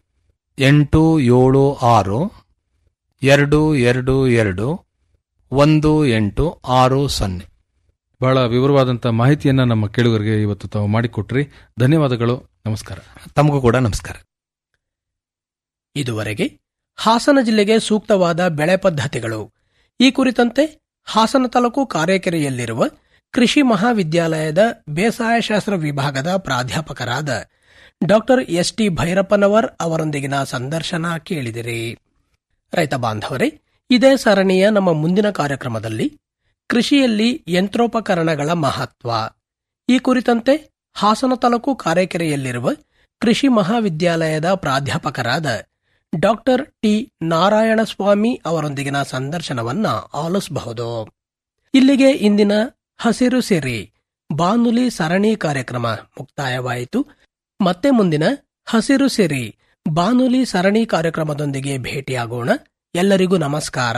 ಎಂಟು ಏಳು ಆರು ಎರಡು ಎರಡು ಎರಡು ಒಂದು ಎಂಟು ಆರು ಸೊನ್ನೆ ಬಹಳ ವಿವರವಾದಂತಹ ಮಾಹಿತಿಯನ್ನ ನಮ್ಮ ಕೇಳುಗರಿಗೆ ಇವತ್ತು ತಾವು ಮಾಡಿಕೊಟ್ರಿ ಧನ್ಯವಾದಗಳು ನಮಸ್ಕಾರ ತಮಗೂ ಕೂಡ ನಮಸ್ಕಾರ ಇದುವರೆಗೆ ಹಾಸನ ಜಿಲ್ಲೆಗೆ ಸೂಕ್ತವಾದ ಬೆಳೆ ಪದ್ಧತಿಗಳು ಈ ಕುರಿತಂತೆ ಹಾಸನ ತಾಲೂಕು ಕಾರೇಕೆರೆಯಲ್ಲಿರುವ ಕೃಷಿ ಮಹಾವಿದ್ಯಾಲಯದ ಬೇಸಾಯಶಾಸ್ತ್ರ ವಿಭಾಗದ ಪ್ರಾಧ್ಯಾಪಕರಾದ ಡಾಕ್ಟರ್ ಎಸ್ ಟಿ ಭೈರಪ್ಪನವರ್ ಅವರೊಂದಿಗಿನ ಸಂದರ್ಶನ ಕೇಳಿದಿರಿ ರೈತ ಬಾಂಧವರೇ ಇದೇ ಸರಣಿಯ ನಮ್ಮ ಮುಂದಿನ ಕಾರ್ಯಕ್ರಮದಲ್ಲಿ ಕೃಷಿಯಲ್ಲಿ ಯಂತ್ರೋಪಕರಣಗಳ ಮಹತ್ವ ಈ ಕುರಿತಂತೆ ಹಾಸನ ತಾಲೂಕು ಕಾರೇಕೆರೆಯಲ್ಲಿರುವ ಕೃಷಿ ಮಹಾವಿದ್ಯಾಲಯದ ಪ್ರಾಧ್ಯಾಪಕರಾದ ಡಾಕ್ಟರ್ ಟಿ ನಾರಾಯಣಸ್ವಾಮಿ ಅವರೊಂದಿಗಿನ ಸಂದರ್ಶನವನ್ನ ಆಲಿಸಬಹುದು ಇಲ್ಲಿಗೆ ಇಂದಿನ ಹಸಿರು ಸಿರಿ ಬಾನುಲಿ ಸರಣಿ ಕಾರ್ಯಕ್ರಮ ಮುಕ್ತಾಯವಾಯಿತು ಮತ್ತೆ ಮುಂದಿನ ಹಸಿರು ಸಿರಿ ಬಾನುಲಿ ಸರಣಿ ಕಾರ್ಯಕ್ರಮದೊಂದಿಗೆ ಭೇಟಿಯಾಗೋಣ ಎಲ್ಲರಿಗೂ ನಮಸ್ಕಾರ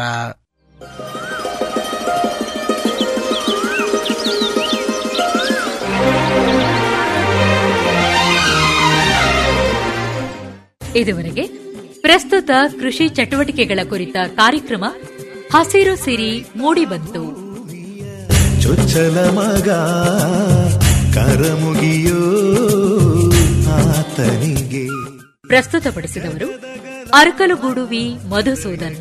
ಇದುವರೆಗೆ ಪ್ರಸ್ತುತ ಕೃಷಿ ಚಟುವಟಿಕೆಗಳ ಕುರಿತ ಕಾರ್ಯಕ್ರಮ ಹಸಿರು ಸಿರಿ ಮೂಡಿಬಂತು ಚೊಚ್ಚಲ ಮಗ ಕರಮುಗಿಯೋ ಆತನಿಗೆ ಪ್ರಸ್ತುತಪಡಿಸಿದವರು ಅರಕಲಗೂಡುವಿ ಮಧುಸೂದನ್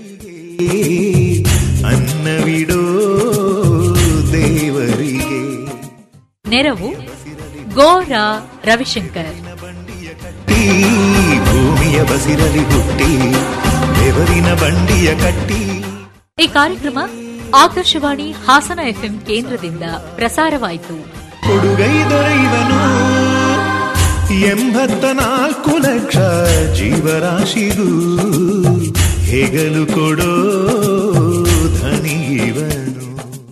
ಅನ್ನವಿಡೋ ದೇವರಿಗೆ ನೆರವು ಗೋರ ರವಿಶಂಕರ್ ಈ ಭೂಮಿಯ ಬಸಿರಲಿ ಹುಟ್ಟಿ ಬೆವರಿನ ಬಂಡಿಯ ಕಟ್ಟಿ ಈ ಕಾರ್ಯಕ್ರಮ ಆಕಾಶವಾಣಿ ಹಾಸನ ಎಫ್ಎಂ ಕೇಂದ್ರದಿಂದ ಪ್ರಸಾರವಾಯಿತು ಕೊಡುಗೈ ದೊರೆಯುವನು ಎಂಬತ್ತ ನಾಲ್ಕು ಲಕ್ಷ ಜೀವರಾಶಿಗೂ ಹೆಗಲು ಕೊಡೋ ಧನಿವನು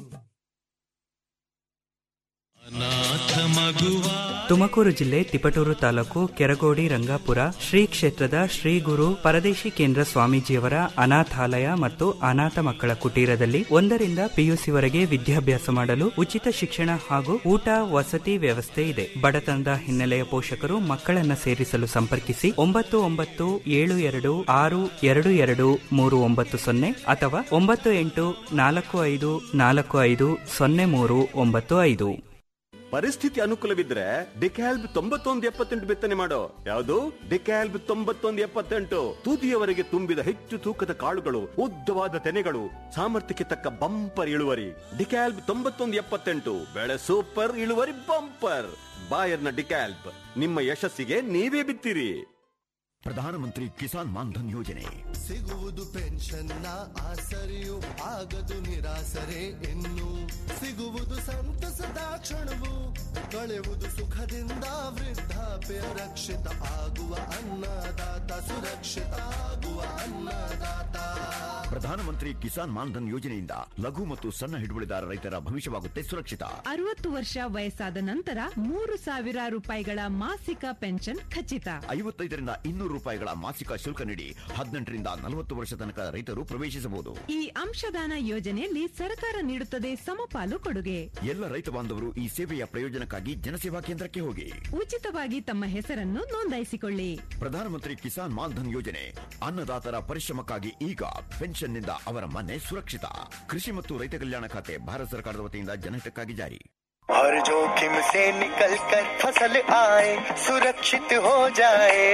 ಅನಾಥ ಮಗುವ ತುಮಕೂರು ಜಿಲ್ಲೆ ತಿಪಟೂರು ತಾಲೂಕು ಕೆರಗೋಡಿ ರಂಗಾಪುರ ಶ್ರೀ ಕ್ಷೇತ್ರದ ಶ್ರೀ ಗುರು ಪರದೇಶಿ ಕೇಂದ್ರ ಸ್ವಾಮೀಜಿಯವರ ಅನಾಥಾಲಯ ಮತ್ತು ಅನಾಥ ಮಕ್ಕಳ ಕುಟೀರದಲ್ಲಿ ಒಂದರಿಂದ ಪಿಯುಸಿವರೆಗೆ ವಿದ್ಯಾಭ್ಯಾಸ ಮಾಡಲು ಉಚಿತ ಶಿಕ್ಷಣ ಹಾಗೂ ಊಟ ವಸತಿ ವ್ಯವಸ್ಥೆ ಇದೆ ಬಡತನದ ಹಿನ್ನೆಲೆಯ ಪೋಷಕರು ಮಕ್ಕಳನ್ನ ಸೇರಿಸಲು ಸಂಪರ್ಕಿಸಿ ಒಂಬತ್ತು ಒಂಬತ್ತು ಏಳು ಎರಡು ಆರು ಎರಡು ಎರಡು ಮೂರು ಒಂಬತ್ತು ಸೊನ್ನೆ ಅಥವಾ ಒಂಬತ್ತು ಎಂಟು ನಾಲ್ಕು ಐದು ನಾಲ್ಕು ಐದು ಸೊನ್ನೆ ಮೂರು ಒಂಬತ್ತು ಐದು ಪರಿಸ್ಥಿತಿ ಅನುಕೂಲವಿದ್ರೆ ಡಿಕ್ಯಾಲ್ಬ್ ತೊಂಬತ್ತೊಂದು ಎಪ್ಪತ್ತೆಂಟು ಬಿತ್ತನೆ ಮಾಡೋ ಯಾವುದು ಡಿಕ್ಯಾಲ್ಬ್ ತೊಂಬತ್ತೊಂದು ಎಪ್ಪತ್ತೆಂಟು ತುದಿಯವರೆಗೆ ತುಂಬಿದ ಹೆಚ್ಚು ತೂಕದ ಕಾಳುಗಳು ಉದ್ದವಾದ ತೆನೆಗಳು ಸಾಮರ್ಥ್ಯಕ್ಕೆ ತಕ್ಕ ಬಂಪರ್ ಇಳುವರಿ ಡಿಕ್ಯಾಲ್ಬ್ ತೊಂಬತ್ತೊಂದು ಎಪ್ಪತ್ತೆಂಟು ಬೆಳೆ ಸೂಪರ್ ಇಳುವರಿ ಬಂಪರ್ ಬಾಯರ್ನ ಡಿಕ್ಯಾಲ್ಬ್ ನಿಮ್ಮ ಯಶಸ್ಸಿಗೆ ನೀವೇ ಬಿತ್ತಿರಿ ಪ್ರಧಾನಮಂತ್ರಿ ಕಿಸಾನ್ ಮಾನ್ಧನ್ ಯೋಜನೆ ಸಿಗುವುದು ಪೆನ್ಷನ್ನ ಆಸರೆಯು ಆಗದು ನಿರಾಸರೆ ಇನ್ನು ಸಿಗುವುದು ಸಂತಸದ ಕ್ಷಣವು ಕಳೆಯುವುದು ಸುಖದಿಂದ ವೃದ್ಧಾಪ್ಯ ರಕ್ಷಿತ ಆಗುವ ಅನ್ನದಾತ ಸುರಕ್ಷಿತ ಆಗುವ ಅನ್ನದಾತ ಪ್ರಧಾನಮಂತ್ರಿ ಕಿಸಾನ್ ಮಾನ್ಧನ್ ಯೋಜನೆಯಿಂದ ಲಘು ಮತ್ತು ಸಣ್ಣ ಹಿಡುವಳಿದಾರ ರೈತರ ಭವಿಷ್ಯವಾಗುತ್ತೆ ಸುರಕ್ಷಿತ ಅರವತ್ತು ವರ್ಷ ವಯಸ್ಸಾದ ನಂತರ ಮೂರು ಸಾವಿರ ರೂಪಾಯಿಗಳ ಮಾಸಿಕ ಪೆನ್ಷನ್ ಖಚಿತ ಐವತ್ತೈದರಿಂದ ಇನ್ನೂರು ರೂಪಾಯಿಗಳ ಮಾಸಿಕ ಶುಲ್ಕ ನೀಡಿ ಹದಿನೆಂಟರಿಂದ ನಲವತ್ತು ವರ್ಷ ತನಕ ರೈತರು ಪ್ರವೇಶಿಸಬಹುದು ಈ ಅಂಶದಾನ ಯೋಜನೆಯಲ್ಲಿ ಸರ್ಕಾರ ನೀಡುತ್ತದೆ ಸಮಪಾಲು ಕೊಡುಗೆ ಎಲ್ಲ ರೈತ ಬಾಂಧವರು ಈ ಸೇವೆಯ ಪ್ರಯೋಜನಕ್ಕಾಗಿ ಜನಸೇವಾ ಕೇಂದ್ರಕ್ಕೆ ಹೋಗಿ ಉಚಿತವಾಗಿ ತಮ್ಮ ಹೆಸರನ್ನು ನೋಂದಾಯಿಸಿಕೊಳ್ಳಿ ಪ್ರಧಾನಮಂತ್ರಿ ಕಿಸಾನ್ ಮಾನ್ಧನ್ ಯೋಜನೆ ಅನ್ನದಾತರ ಪರಿಶ್ರಮಕ್ಕಾಗಿ ಈಗ ಪೆನ್ಷನ್ನಿಂದ ಅವರ ಮನೆ ಸುರಕ್ಷಿತ ಕೃಷಿ ಮತ್ತು ರೈತ ಕಲ್ಯಾಣ ಖಾತೆ ಭಾರತ ಸರ್ಕಾರದ ವತಿಯಿಂದ ಜನಹಿತಕ್ಕಾಗಿ ಜಾರಿ हर जोखिम से निकल कर फसल आए सुरक्षित हो जाए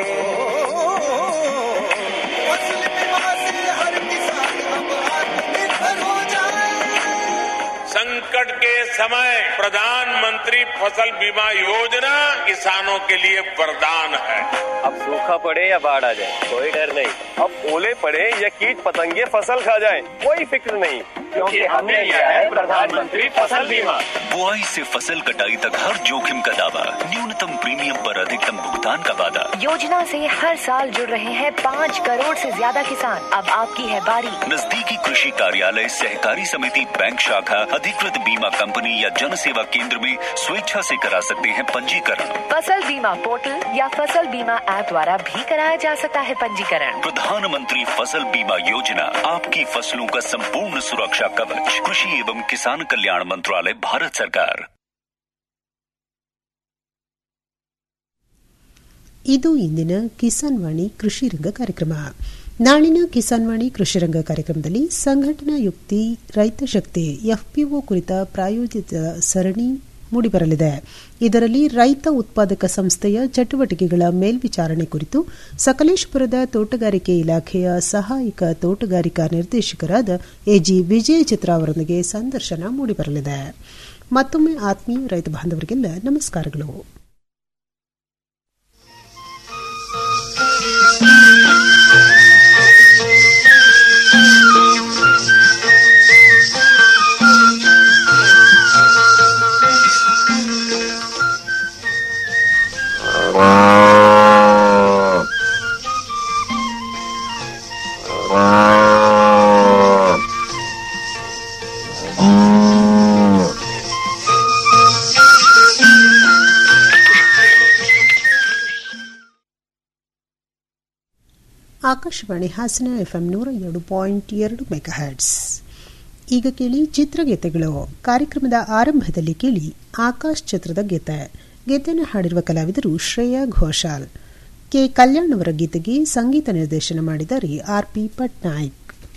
फसल बीमा से हर किसान अब आत्मनिर्भर हो जाए संकट के समय प्रधानमंत्री फसल बीमा योजना किसानों के लिए वरदान है अब सूखा पड़े या बाढ़ आ जाए कोई डर नहीं अब ओले पड़े या कीट पतंगे फसल खा जाए कोई फिक्र नहीं क्योंकि हमने लिया है प्रधानमंत्री फसल बीमा बुआई से फसल कटाई तक हर जोखिम का दावा न्यूनतम प्रीमियम पर अधिकतम भुगतान का वादा योजना से हर साल जुड़ रहे हैं पाँच करोड़ से ज्यादा किसान अब आपकी है बारी नजदीकी कृषि कार्यालय सहकारी समिति बैंक शाखा अधिकृत बीमा कंपनी या जन सेवा केंद्र में स्वेच्छा से करा सकते हैं पंजीकरण फसल बीमा पोर्टल या फसल बीमा ऐप द्वारा भी कराया जा सकता है पंजीकरण प्रधानमंत्री फसल बीमा योजना आपकी फसलों का संपूर्ण सुरक्षा कवच कृषि एवं किसान कल्याण मंत्रालय भारत सरकार ಇದು ಇಂದಿನ ಕಿಸಾನ್ ವಾಣಿ ಕೃಷಿ ರಂಗ ಕಾರ್ಯಕ್ರಮ ನಾಳಿನ ಕಿಸಾನ್ ವಾಣಿ ಕೃಷಿ ರಂಗ ಕಾರ್ಯಕ್ರಮದಲ್ಲಿ ಸಂಘಟನಾ ಯುಕ್ತಿ ರೈತ ಶಕ್ತಿ ಎಫ್ಪಿಒ ಕುರಿತ ಪ್ರಾಯೋಜಿತ ಸರಣಿ ಮೂಡಿಬರಲಿದೆ ಇದರಲ್ಲಿ ರೈತ ಉತ್ಪಾದಕ ಸಂಸ್ಥೆಯ ಚಟುವಟಿಕೆಗಳ ಮೇಲ್ವಿಚಾರಣೆ ಕುರಿತು ಸಕಲೇಶಪುರದ ತೋಟಗಾರಿಕೆ ಇಲಾಖೆಯ ಸಹಾಯಕ ತೋಟಗಾರಿಕಾ ನಿರ್ದೇಶಕರಾದ ಎಜಿ ವಿಜಯ ಚಿತ್ರ ಅವರೊಂದಿಗೆ ಸಂದರ್ಶನ ಮೂಡಿಬರಲಿದೆ ಮತ್ತೊಮ್ಮೆ ಆತ್ಮೀಯ ರೈತ ಬಾಂಧವರಿಗೆಲ್ಲ ನಮಸ್ಕಾರಗಳು ಆಕಾಶವಾಣಿ ಹಾಸನ ಎಫ್ಎಂ ನೂರ ಎರಡು ಪಾಯಿಂಟ್ ಎರಡು ಮೆಗಾಹರ್ಟ್ಸ್ ಈಗ ಕೇಳಿ ಚಿತ್ರಗೀತೆಗಳು ಕಾರ್ಯಕ್ರಮದ ಆರಂಭದಲ್ಲಿ ಕೇಳಿ ಆಕಾಶ್ ಚಿತ್ರದ ಗೀತೆ ಗೀತೆಯನ್ನು ಹಾಡಿರುವ ಕಲಾವಿದರು ಶ್ರೇಯಾ ಘೋಷಾಲ್ ಕೆ ಕಲ್ಯಾಣ್ ಅವರ ಗೀತೆಗೆ ಸಂಗೀತ ನಿರ್ದೇಶನ ಮಾಡಿದ್ದಾರೆ ಆರ್ ಪಿ ಪಟ್ನಾಯಕ್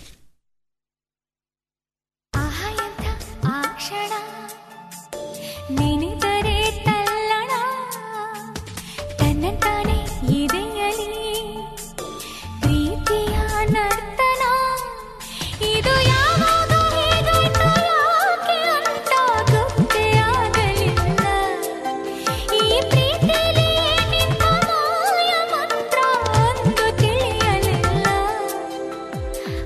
ನೆನೆದರೆ ತಲ್ಲಣ ತನ್ನಂತಾನೆ ಇದೆಯಲಿ ಪ್ರೀತಿಯ ನರ್ತನ ಇದು ಯಾವಾಗ ಹೇಗಾಯ್ತು ಯಾಕೆ ಅಂತ ಗೊತ್ತೇ ಆಗಲಿಲ್ಲ ಈ ಪ್ರೀತಿಲಿ ನಿಂತ ಮಾಯ ಮಂತ್ರ ಒಂದು ತಿಳಿಯಲಿಲ್ಲ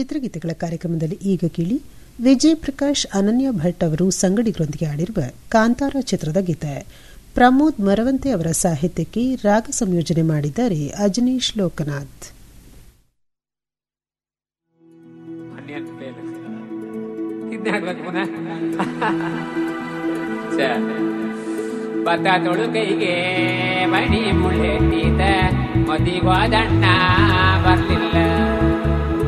ಚಿತ್ರಗೀತೆಗಳ ಕಾರ್ಯಕ್ರಮದಲ್ಲಿ ಈಗ ಕೇಳಿ ವಿಜಯ್ ಪ್ರಕಾಶ್ ಅನನ್ಯ ಭಟ್ ಅವರು ಸಂಗಡಿಗರೊಂದಿಗೆ ಆಡಿರುವ ಕಾಂತಾರ ಚಿತ್ರದ ಗೀತೆ ಪ್ರಮೋದ್ ಮರವಂತೆ ಅವರ ಸಾಹಿತ್ಯಕ್ಕೆ ರಾಗ ಸಂಯೋಜನೆ ಮಾಡಿದ್ದಾರೆ ಅಜನೀಶ್ ಲೋಕನಾಥ್ ಭತ್ತ ತೊಳುಕೈಗೆ ಮಣಿ ಮುಳ್ಳೆಟ್ಟಿದ ಮದಿಗೋದಣ್ಣ ಬರ್ಲಿಲ್ಲ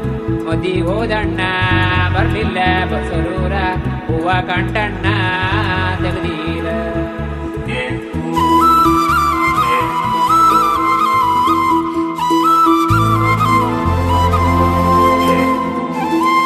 ಮದಿಗೋದಣ್ಣ ಬರ್ಲಿಲ್ಲ ಬಸರೂರ ಹೂವ ಕಂಟಣ್ಣ